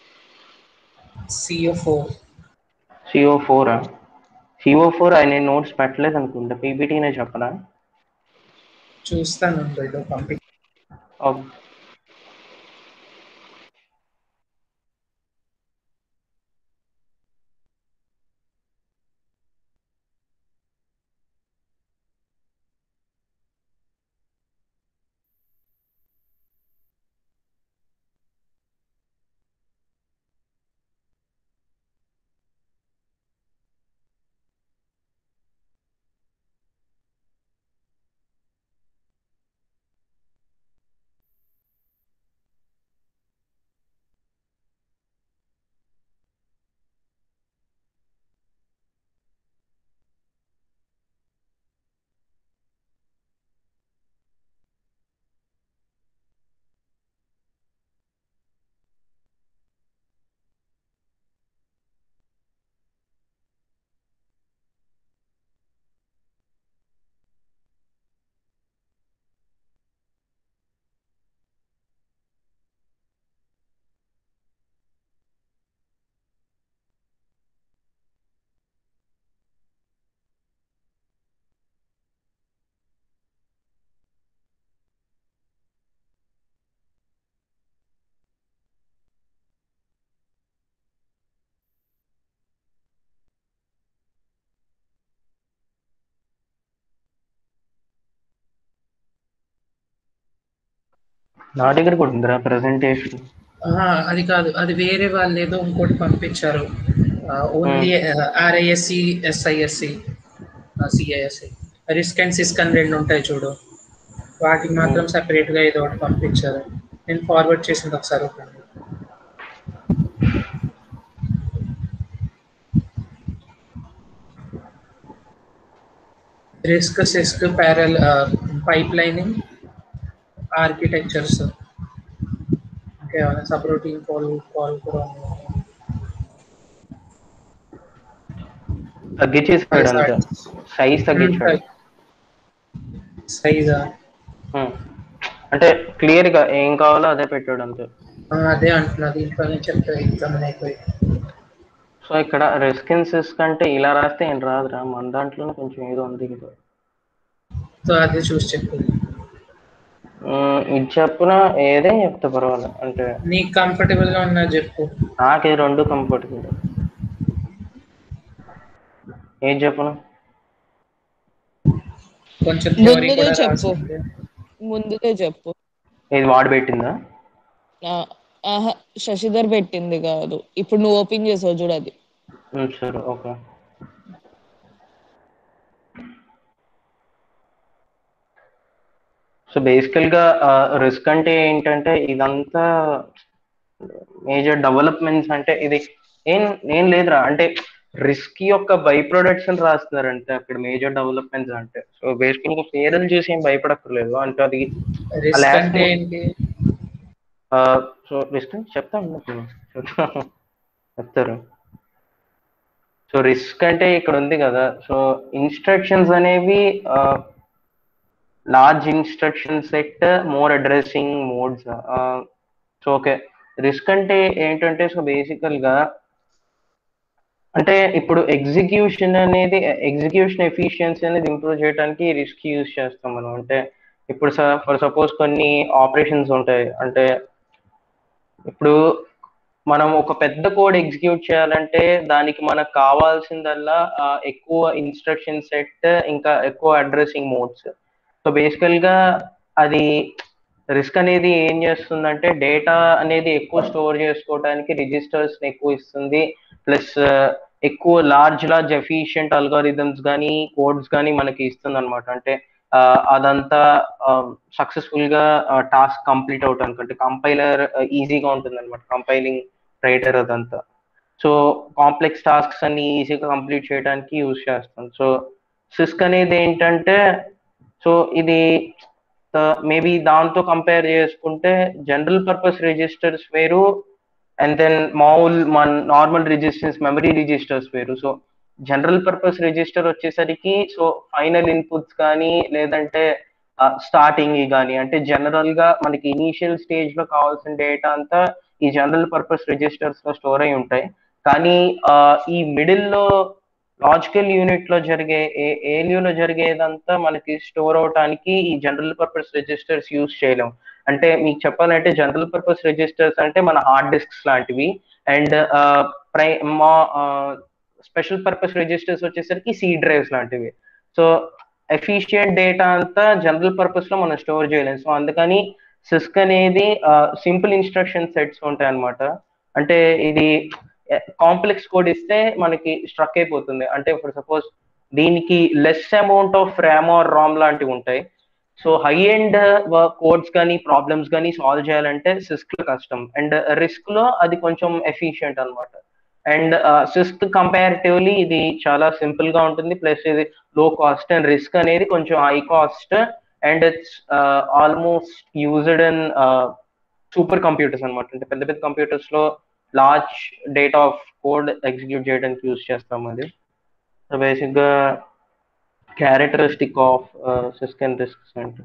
CO four CO four CO four ఆయన నోట్స్ పెట్టలేదు అనుకుంటా పీపీటీనే చెప్పనా చూస్తాను ఉండు, పంపి అబ్- నా దగ్గర కూడా ఉందిరా ప్రెసెంటేషన్ ఆహా, అది కాదు అది వేరే వాళ్ళు ఏదో ఇంకోటి పంపించారు only RISC SISC CISC RISC and CISC అని రెండు ఉంటాయి చూడు వాటికి మాత్రం separate గా ఏదో ఒకటి పంపించారు నేను ఫార్వర్డ్ చేసింది ఒకసారి open చేయి. RISC CISC parallel pipelining architectures okay subroutine call call కూడా ఉంది. తగ్గించేసాడు అంతే సైజ్ తగ్గించాడు సైజా హ్మ్. అంటే క్లియర్ గా ఏం కావాలో అదే పెట్టాడు అంతే అదే అంటున్నా దీంట్లోనే చెప్తే ఎగ్జామ్ అయిపోయి సో ఇక్కడ రెస్కిన్సెస్ కంటే ఇలా రాస్తే ఏం రాదురా మన దాంట్లోనే కొంచెం ఏదో ఉంది ఇది సో అదే చూసి చెప్పు ఉమ్, ఇది చెప్పున ఏదే చెప్తే పర్వాలేదు అంటే నీకు కంఫర్టబుల్ గా ఉన్నా చెప్పు నాకు ఇది రెండు కంఫర్టబుల్ ఏం చెప్పును కొంచెం థియరీ ముందుదే కూడా చెప్పు. రాసింది. ముందుదే చెప్పు ఇది వాడు పెట్టిందా ఆ- ఆహా శశిధర్ పెట్టింది కాదు ఇప్పుడు నువ్వు ఓపెన్ చేసావు చూడు అది ఉమ్, సరే ఓకే సో బేసికల్గా రిస్క్ అంటే ఏంటంటే ఇదంతా మేజర్ డెవలప్మెంట్స్ అంటే ఇది ఏం ఏం లేదురా అంటే రిస్క్ యొక్క బై ప్రొడక్ట్స్ అని రాస్తున్నారు అంటే అక్కడ మేజర్ డెవలప్మెంట్స్ అంటే సో బేసికల్ గా పేర్లు చూసి ఏం భయపడక్కర్లేదు అంటే అది రిస్క్ last అంటే one- ఏంటి సో రిస్క్ చెప్తాను చెప్తారు సో రిస్క్ అంటే ఇక్కడ ఉంది కదా సో ఇన్స్ట్రక్షన్స్ అనేవి large instruction set more addressing modes so okay RISC అంటే ఏంటంటే సో బేసికల్ గా అంటే ఇప్పుడు ఎగ్జిక్యూషన్ అనేది ఎగ్జిక్యూషన్ ఎఫిషియన్సీ అనేది ఇంప్రూవ్ చేయడానికి రిస్క్ యూజ్ చేస్తాం మనం అంటే ఇప్పుడు ఫర్ సపోజ్ కొన్ని ఆపరేషన్స్ ఉంటాయి అంటే ఇప్పుడు మనం ఒక పెద్ద కోడ్ ఎగ్జిక్యూట్ చేయాలంటే దానికి మనకు కావాల్సిందల్లా ఆ, ఎక్కువ ఇన్స్ట్రక్షన్ సెట్ ఇంకా ఎక్కువ అడ్రసింగ్ మోడ్స్ సో బేసికల్ గా అది రిస్క్ అనేది ఏం చేస్తుందంటే డేటా అనేది ఎక్కువ స్టోర్ చేసుకోవడానికి రిజిస్టర్స్ ఎక్కువ ఇస్తుంది ప్లస్ ఎక్కువ లార్జ్ లార్జ్ ఎఫిషియంట్ అల్గారిథమ్స్ కానీ కోడ్స్ కానీ మనకి ఇస్తుంది అనమాట అంటే ఆ, అదంతా సక్సెస్ఫుల్ గా టాస్క్ కంప్లీట్ అవటానికి అంటే కంపైలర్ ఈజీగా ఉంటుంది అనమాట కంపైలింగ్ రైటర్ అదంతా సో కాంప్లెక్స్ టాస్క్స్ అన్ని ఈజీగా కంప్లీట్ చేయడానికి యూజ్ చేస్తాం సో సిస్క్ అనేది ఏంటంటే సో ఇది మేబీ దాంతో కంపేర్ చేసుకుంటే జనరల్ పర్పస్ రిజిస్టర్స్ వేరు అండ్ దెన్ మామూలు మన నార్మల్ రిజిస్టర్స్ మెమరీ రిజిస్టర్స్ వేరు సో జనరల్ పర్పస్ రిజిస్టర్ వచ్చేసరికి సో ఫైనల్ ఇన్పుట్స్ కానీ లేదంటే స్టార్టింగ్ కానీ అంటే జనరల్ గా మనకి ఇనీషియల్ స్టేజ్ లో కావాల్సిన డేటా అంతా ఈ జనరల్ పర్పస్ రిజిస్టర్స్ లో స్టోర్ అయి ఉంటాయి కానీ ఆ, ఈ మిడిల్ లో లాజికల్ యూనిట్ లో జరిగే ఏలియో లో జరిగేదంతా మనకి స్టోర్ అవటానికి ఈ జనరల్ పర్పస్ రిజిస్టర్స్ యూజ్ చేయలేం అంటే మీకు చెప్పాలంటే జనరల్ పర్పస్ రిజిస్టర్స్ అంటే మన హార్డ్ డిస్క్స్ లాంటివి అండ్ ప్రై మా స్పెషల్ పర్పస్ రిజిస్టర్స్ వచ్చేసరికి సి డ్రైవ్స్ లాంటివి సో ఎఫిషియంట్ డేటా అంతా జనరల్ పర్పస్ లో మనం స్టోర్ చేయలేం సో అందుకని సిస్క్ అనేది సింపుల్ ఇన్స్ట్రక్షన్ సెట్స్ ఉంటాయి అన్నమాట అంటే ఇది కాంప్లెక్స్ కోడ్ ఇస్తే మనకి స్ట్రక్ అయిపోతుంది అంటే ఫర్ సపోజ్ దీనికి less amount of RAM or RAM లాంటివి ఉంటాయి సో హై ఎండ్ కోడ్స్ కానీ ప్రాబ్లమ్స్ కానీ సాల్వ్ చేయాలంటే సిస్క్ లో కష్టం అండ్ రిస్క్ లో అది కొంచెం ఎఫిషియంట్ అన్నమాట అండ్ సిస్క్ కంపారిటివ్లీ ఇది చాలా సింపుల్ గా ఉంటుంది ప్లస్ ఇది లో కాస్ట్ అండ్ రిస్క్ అనేది కొంచెం high cost and it's almost used in super computers అనమాట అంటే పెద్ద పెద్ద కంప్యూటర్స్ లో large data of code execute చేయడానికి యూజ్ చేస్తాం అది సో బేసిక్ గా characteristic of CISC and RISCs అంటే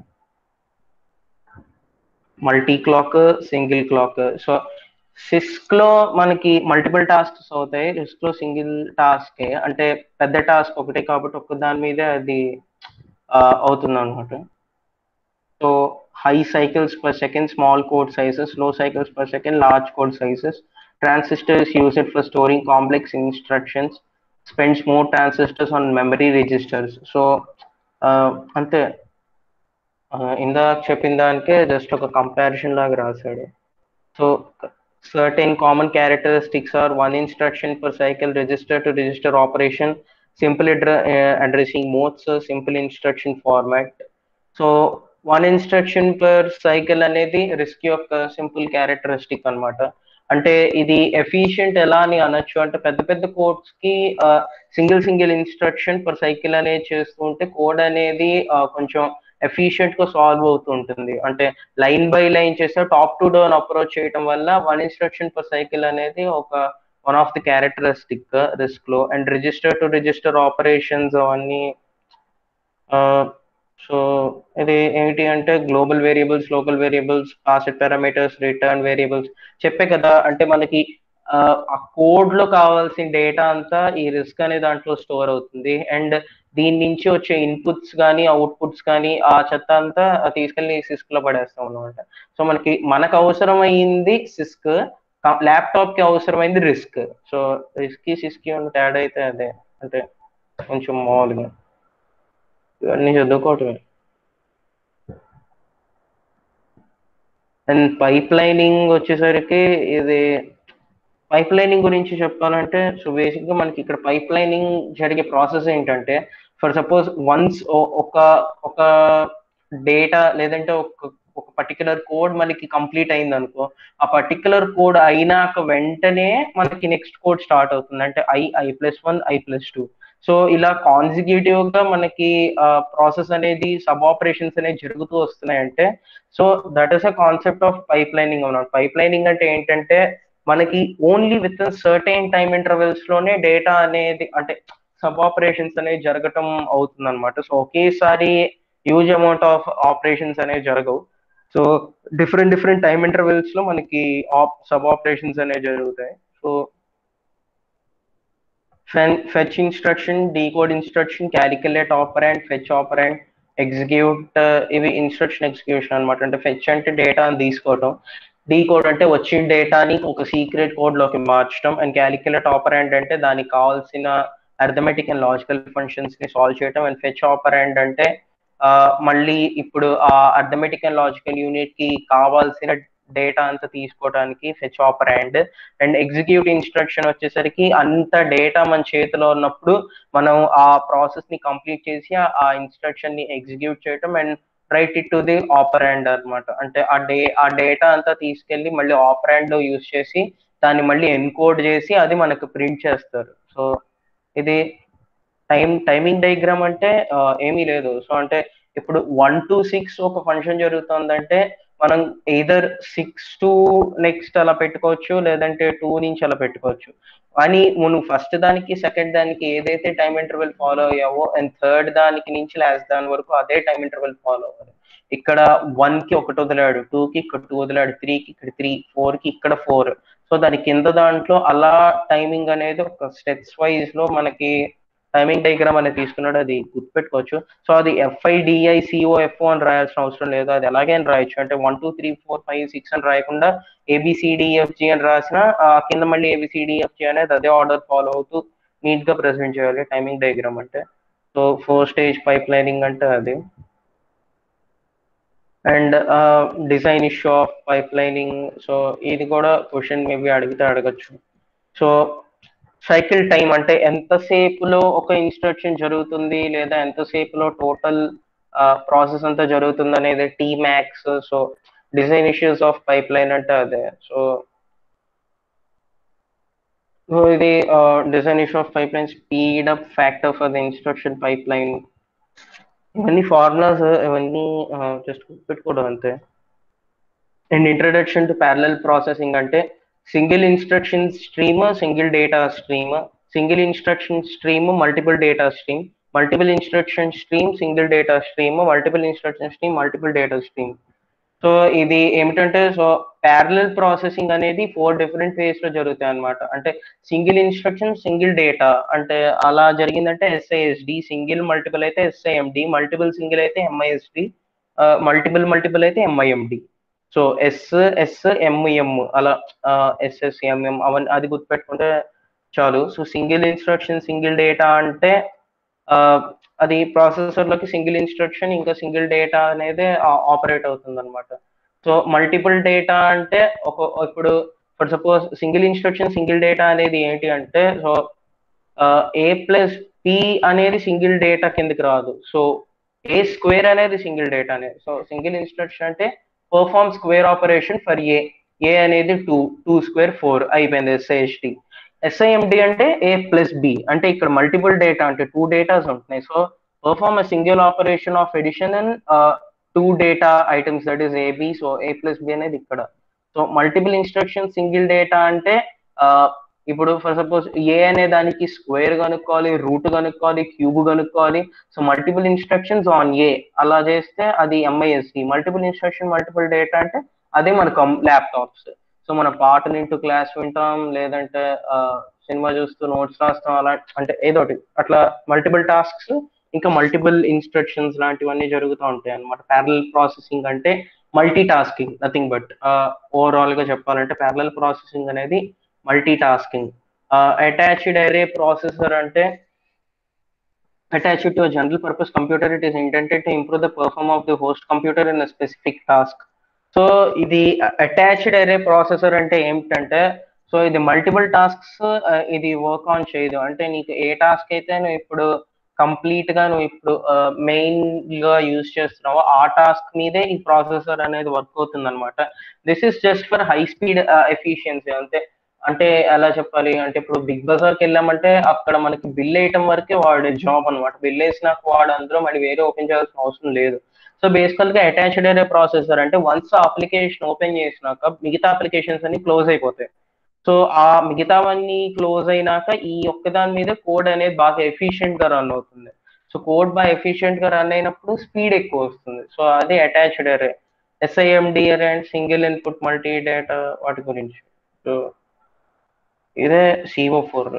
multi clock single clock so CISC లో మనకి మల్టిపుల్ టాస్క్స్ అవుతాయి రిస్క్ లో సింగిల్ టాస్క్ అంటే పెద్ద టాస్క్ ఒకటే కాబట్టి ఒక్క దాని మీదే అది అవుతుంది అనమాట so high cycles per second small code sizes లో cycles per second large code sizes transistors use it for storing complex instructions spends more transistors on memory registers so అంతే ఇందాక చెప్పిన దానికే జస్ట్ ఒక కంపారిజన్ లాగా రాశాడు సో certain common characteristics are one instruction per cycle register to register operation simple addre- uh, addressing modes uh, simple instruction format so one instruction per cycle అనేది RISC యొక్క సింపుల్ క్యారెక్టరిస్టిక్ అన్నమాట అంటే ఇది efficient ఎలా అని అనొచ్చు అంటే పెద్ద పెద్ద కోడ్స్ కి single single instruction per cycle అనేది చేస్తూ ఉంటే కోడ్ అనేది కొంచెం ఎఫిషియెంట్ గా సాల్వ్ అవుతూ ఉంటుంది అంటే లైన్ బై లైన్ చేస్తే టాప్ టు డౌన్ అప్రోచ్ చేయడం వల్ల వన్ ఇన్స్ట్రక్షన్ పర్ సైకిల్ అనేది ఒక one of the characteristic RISC లో and register to register operations అవన్నీ సో ఇది ఏంటి అంటే global variables local variables passed parameters return variables చెప్పే కదా అంటే మనకి ఆ కోడ్ లో కావాల్సిన డేటా అంతా ఈ రిస్క్ అనే దాంట్లో స్టోర్ అవుతుంది అండ్ దీని నుంచి వచ్చే ఇన్పుట్స్ కానీ అవుట్పుట్స్ కానీ ఆ చెత్త అంతా తీసుకెళ్లి సిస్క్ లో పడేస్తాం అనమాట సో మనకి మనకు అవసరమైంది సిస్క్ ల్యాప్టాప్ కి అవసరమైంది రిస్క్ సో రిస్క్ కి సిస్క్ కి ఉన్న తేడా అయితే అదే అంటే కొంచెం మామూలుగా ఇవన్నీ చదువుకోవటమే అండ్ పైప్ లైనింగ్ వచ్చేసరికి ఇది పైప్ లైనింగ్ గురించి చెప్పాలంటే సో బేసిక్ గా మనకి ఇక్కడ పైప్ లైనింగ్ జరిగే ప్రాసెస్ ఏంటంటే ఫర్ సపోజ్ వన్స్ ఒక ఒక డేటా లేదంటే ఒక ఒక పర్టికులర్ కోడ్ మనకి కంప్లీట్ అయింది అనుకో ఆ పర్టికులర్ కోడ్ అయినాక వెంటనే మనకి నెక్స్ట్ కోడ్ స్టార్ట్ అవుతుంది అంటే I I plus one I plus two so ఇలా కాన్సిక్యూటివ్ గా మనకి ప్రాసెస్ అనేది సబ్ ఆపరేషన్స్ అనేవి జరుగుతూ వస్తున్నాయంటే so that is a concept of pipelining అన్నమాట పైప్ లైనింగ్ అంటే ఏంటంటే మనకి only with certain time intervals లోనే డేటా అనేది అంటే సబ్ ఆపరేషన్స్ అనేవి జరగటం అవుతుంది అనమాట సో ఒకేసారి హ్యూజ్ అమౌంట్ ఆఫ్ ఆపరేషన్స్ అనేవి జరగవు so different different time intervals లో మనకి ఆప్ సబ్ ఆపరేషన్స్ అనేవి జరుగుతాయి so fetch instruction, decode instruction, calculate operand, fetch operand, execute ఇవి ఇన్స్ట్రక్షన్ ఎగ్జిక్యూషన్ అనమాట అంటే ఫెచ్ అంటే డేటా అని తీసుకోవటం డీకోడ్ అంటే వచ్చిన డేటాని ఒక సీక్రెట్ కోడ్ లోకి మార్చడం అండ్ క్యాలిక్యులేట్ ఆపరెంట్ అంటే దానికి కావాల్సిన అర్థమెటిక్ అండ్ లాజికల్ ఫంక్షన్స్ ని సాల్వ్ చేయడం అండ్ ఫెచ్ ఆపరెంట్ అంటే మళ్ళీ ఇప్పుడు ఆ అర్థమెటిక్ అండ్ లాజికల్ యూనిట్ కి కావాల్సిన డేటా అంతా తీసుకోవడానికి fetch operand and execute instruction వచ్చేసరికి అంత డేటా మన చేతిలో ఉన్నప్పుడు మనం ఆ ప్రాసెస్ ని కంప్లీట్ చేసి ఆ ఇన్స్ట్రక్షన్ ని ఎగ్జిక్యూట్ చేయటం and write it to the operand అనమాట అంటే ఆ డే ఆ డేటా అంతా తీసుకెళ్లి మళ్ళీ ఆపరాండ్ లో యూస్ చేసి దాన్ని మళ్ళీ ఎన్కోడ్ చేసి అది మనకు ప్రింట్ చేస్తారు సో ఇది టైం టైమింగ్ డయాగ్రామ్ అంటే ఏమీ లేదు సో అంటే ఇప్పుడు వన్ టు సిక్స్ ఒక ఫంక్షన్ జరుగుతుందంటే మనం ఎయిదర్ సిక్స్ టు నెక్స్ట్ అలా పెట్టుకోవచ్చు లేదంటే టూ నుంచి అలా పెట్టుకోవచ్చు కానీ నువ్వు ఫస్ట్ దానికి సెకండ్ దానికి ఏదైతే టైం ఇంటర్వెల్ ఫాలో అయ్యావో అండ్ థర్డ్ దానికి నుంచి లాస్ట్ దాని వరకు అదే టైం ఇంటర్వెల్ ఫాలో అవ్వాలి ఇక్కడ వన్ కి ఒకటి వదిలాడు టూ కి ఇక్కడ టూ వదిలాడు త్రీ కి ఇక్కడ త్రీ ఫోర్ కి ఇక్కడ ఫోర్ సో దాని కింద దాంట్లో అలా టైమింగ్ అనేది ఒక స్టెప్స్ వైజ్ లో మనకి టైమింగ్ డయాగ్రామ్ అనేది తీసుకున్నాడు అది గుర్తుపెట్టుకోవచ్చు సో అది ఎఫ్ఐడిఐ సిఓఎఫ్ఓ అని రాయాల్సిన అవసరం లేదు అది ఎలాగే అని రాయొచ్చు అంటే one two three four five six అని రాయకుండా ఏబిసిడిఎఫ్జి అని రాసిన కింద మళ్ళీ ఏబిసిడిఎఫ్జి అనేది అదే ఆర్డర్ ఫాలో అవుతూ నీట్ గా ప్రెసెంట్ చేయాలి టైమింగ్ డయాగ్రామ్ అంటే so four stage pipelining అంటే అది and design issue of pipelining so ఇది కూడా క్వశ్చన్ మేబీ అడిగితే అడగచ్చు సో సైకిల్ టైం అంటే ఎంతసేపులో ఒక ఇన్స్ట్రక్షన్ జరుగుతుంది లేదా ఎంతసేపులో టోటల్ ప్రాసెస్ అంతా జరుగుతుంది అనేది T max so design issues of pipeline అంటే అదే సో సో ఇది design issue of pipeline speed up factor for the instruction pipeline ఇవన్నీ ఫార్ములాస్ ఇవన్నీ జస్ట్ పెట్టుకోవడం అంతే and introduction to parallel processing అంటే single instruction stream single data stream single instruction stream multiple data stream multiple instruction stream single data stream multiple instruction stream multiple data stream so ఇది ఏమిటంటే so parallel processing అనేది four different ways లో జరుగుతాయి అనమాట అంటే single instruction single data అంటే అలా జరిగిందంటే ఎస్ఐఎస్డి సింగిల్ మల్టిపుల్ అయితే ఎస్ఐఎండి మల్టిపుల్ సింగిల్ అయితే ఎంఐఎస్డి మల్టిపుల్ మల్టిపుల్ అయితే MIMD so S S MM అలా ఎస్ఎస్ఎంఎం అవన్నీ అది గుర్తుపెట్టుకుంటే చాలు so single instruction single data అంటే అది ప్రాసెసర్ లోకి సింగిల్ ఇన్స్ట్రక్షన్ ఇంకా సింగిల్ డేటా అనేది ఆపరేట్ అవుతుంది అనమాట సో మల్టిపుల్ డేటా అంటే ఒక ఇప్పుడు for suppose single instruction single data అనేది ఏంటి అంటే సో ఏ ప్లస్ పి అనేది సింగిల్ డేటా కిందకి రాదు సో ఏ స్క్వేర్ అనేది సింగిల్ డేటా అనేది సో సింగిల్ ఇన్స్ట్రక్షన్ అంటే perform square operation for A A అనేది టూ టూ స్క్వేర్ ఫోర్ అయిపోయింది ఎస్ఐఎస్టి ఎస్ఐఎండి అంటే ఏ ప్లస్ బి అంటే ఇక్కడ మల్టిపుల్ డేటా అంటే టూ డేటాస్ ఉంటున్నాయి so perform a single operation of addition and two data items that is A B so A plus B అనేది ఇక్కడ so multiple instruction single data అంటే ఇప్పుడు ఫర్ సపోజ్ ఏ అనే దానికి స్క్వేర్ కనుక్కోవాలి రూట్ కనుక్కోవాలి క్యూబ్ కనుక్కోవాలి so multiple instructions on A అలా చేస్తే అది MISC multiple instruction multiple data అంటే అదే మన ల్యాప్టాప్స్ సో మన పాట నింటూ క్లాస్ వింటాం లేదంటే సినిమా చూస్తూ నోట్స్ రాస్తాం అలా అంటే ఏదోటి అట్లా మల్టిపుల్ టాస్క్స్ ఇంకా మల్టిపుల్ ఇన్స్ట్రక్షన్స్ లాంటివన్నీ జరుగుతూ ఉంటాయి అనమాట ప్యారల్ ప్రాసెసింగ్ అంటే multi tasking nothing but overall గా చెప్పాలంటే ప్యారల్ ప్రాసెసింగ్ అనేది multi tasking attached array processor అంటే attached to a general purpose computer it is intended to improve the performance of the host computer in a specific task so ఇది attached array processor అంటే ఏమిటంటే so ఇది multiple tasks ఇది work on చేయదు అంటే నీకు ఏ task అయితే నువ్వు ఇప్పుడు కంప్లీట్ గా నువ్వు ఇప్పుడు మెయిన్ గా యూజ్ చేస్తున్నావో ఆ టాస్క్ మీదే ఈ ప్రాసెసర్ అనేది వర్క్ అవుతుంది అనమాట this is just for high speed efficiency అంతే అంటే ఎలా చెప్పాలి అంటే ఇప్పుడు బిగ్ బజార్కి వెళ్ళామంటే అక్కడ మనకి బిల్ వేయటం వరకే వాడే జాబ్ అనమాట బిల్ వేసినాక వాడు అందులో మళ్ళీ వేరే ఓపెన్ చేయాల్సిన అవసరం లేదు సో బేసికల్ గా అటాచ్డ్ అయ్యే ప్రాసెసర్ అంటే వన్స్ అప్లికేషన్ ఓపెన్ చేసినాక మిగతా అప్లికేషన్స్ అన్ని క్లోజ్ అయిపోతాయి సో ఆ మిగతావన్నీ క్లోజ్ అయినాక ఈ ఒక్క దాని మీద కోడ్ అనేది బాగా ఎఫిషియెంట్ గా రన్ అవుతుంది సో కోడ్ బాగా ఎఫిషియెంట్ గా రన్ అయినప్పుడు స్పీడ్ ఎక్కువ వస్తుంది సో అది attached array SIMD array and single input multi data వాటి గురించి సో ఇదే సిఓ ఫోర్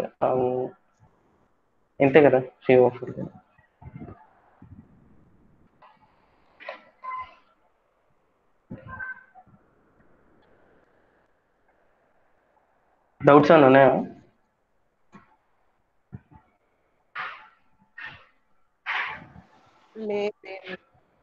ఇంతే కదా సిఓ ఫోర్ డౌట్స్ అని ఉన్నాయా లేదు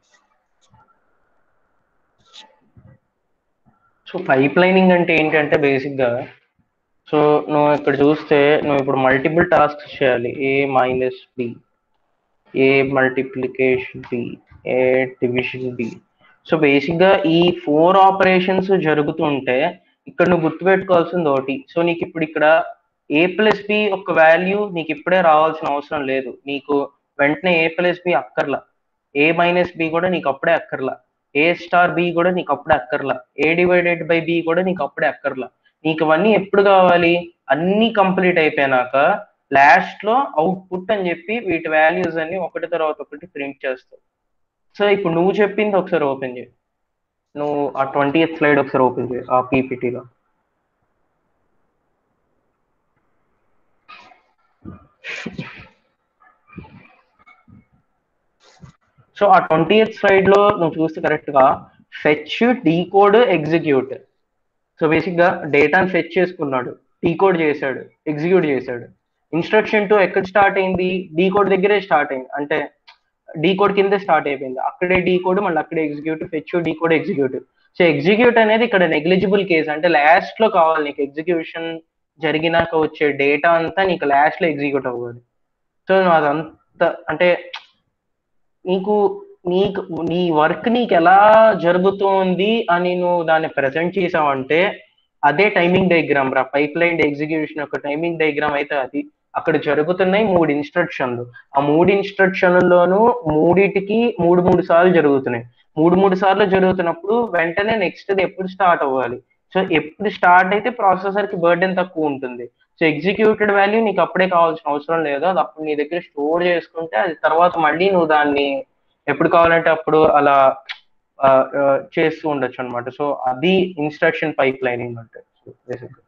సో పైప్ లైనింగ్ అంటే ఏంటంటే బేసిక్ గా సో నువ్వు ఇక్కడ చూస్తే నువ్వు ఇప్పుడు మల్టిపుల్ టాస్క్స్ చేయాలి A minus B A multiplication B A division B so basic గా ఈ ఫోర్ ఆపరేషన్స్ జరుగుతుంటే ఇక్కడ నువ్వు గుర్తుపెట్టుకోవాల్సింది ఒకటి సో నీకు ఇప్పుడు ఇక్కడ ఏ ప్లస్ బి ఒక వాల్యూ నీకు ఇప్పుడే రావాల్సిన అవసరం లేదు నీకు వెంటనే ఏ ప్లస్ బి అక్కర్లా ఏ మైనస్ బి కూడా నీకు అప్పుడే అక్కర్లా ఏ స్టార్ బి కూడా నీకు అప్పుడే అక్కర్లా ఏ డివైడెడ్ బై బి కూడా నీకు అప్పుడే అక్కర్లా నీకు అవన్నీ ఎప్పుడు కావాలి అన్ని కంప్లీట్ అయిపోయినాక లాస్ట్ లో అవుట్పుట్ అని చెప్పి వీటి వాల్యూస్ అన్ని ఒకటి తర్వాత ఒకటి ప్రింట్ చేస్తావు సో ఇప్పుడు నువ్వు చెప్పింది ఒకసారి ఓపెన్ చేయి నువ్వు ఆ ట్వంటీ స్లైడ్ ఒకసారి ఓపెన్ చేయి ఆ పీపీటీలో సో ఆ ట్వంటీ స్లైడ్ లో నువ్వు చూస్తే కరెక్ట్ గా fetch decode execute so basic గా డేటాను ఫెచ్ చేసుకున్నాడు డీకోడ్ చేశాడు ఎగ్జిక్యూట్ చేశాడు ఇన్స్ట్రక్షన్ టు ఎక్కడ స్టార్ట్ అయింది డీకోడ్ దగ్గరే స్టార్ట్ అయింది అంటే డీకోడ్ కిందే స్టార్ట్ అయిపోయింది అక్కడే డీకోడ్ మళ్ళీ అక్కడే execute fetch decode execute so execute అనేది ఇక్కడ నెగ్లిజిబుల్ కేసు అంటే లాస్ట్ లో కావాలి నీకు ఎగ్జిక్యూషన్ జరిగినాక వచ్చే డేటా అంతా నీకు లాస్ట్ లో ఎగ్జిక్యూట్ అవ్వాలి సో నువ్వు అదంతా అంటే నీకు నీకు నీ వర్క్ నీకు ఎలా జరుగుతోంది అని నువ్వు దాన్ని ప్రజెంట్ చేసావంటే అదే టైమింగ్ డయాగ్రామ్ రా పైప్ లైన్ ఎగ్జిక్యూషన్ యొక్క టైమింగ్ డయాగ్రామ్ అయితే అది అక్కడ జరుగుతున్నాయి మూడు ఇన్స్ట్రక్షన్లు ఆ మూడు ఇన్స్ట్రక్షన్లలోనూ మూడిటికి మూడు మూడు సార్లు జరుగుతున్నాయి మూడు మూడు సార్లు జరుగుతున్నప్పుడు వెంటనే నెక్స్ట్ ఎప్పుడు స్టార్ట్ అవ్వాలి సో ఎప్పుడు స్టార్ట్ అయితే ప్రాసెసర్ కి బర్డెన్ తక్కువ ఉంటుంది సో ఎగ్జిక్యూటెడ్ వాల్యూ నీకు అప్పుడే కావాల్సిన అవసరం లేదు అది అప్పుడు నీ దగ్గర స్టోర్ చేసుకుంటే అది తర్వాత మళ్ళీ నువ్వు దాన్ని ఎప్పుడు కావాలంటే అప్పుడు అలా చేస్తూ ఉండొచ్చు అనమాట సో అది ఇన్స్ట్రక్షన్ పైప్ లైనింగ్ అంటే బేసిక్గా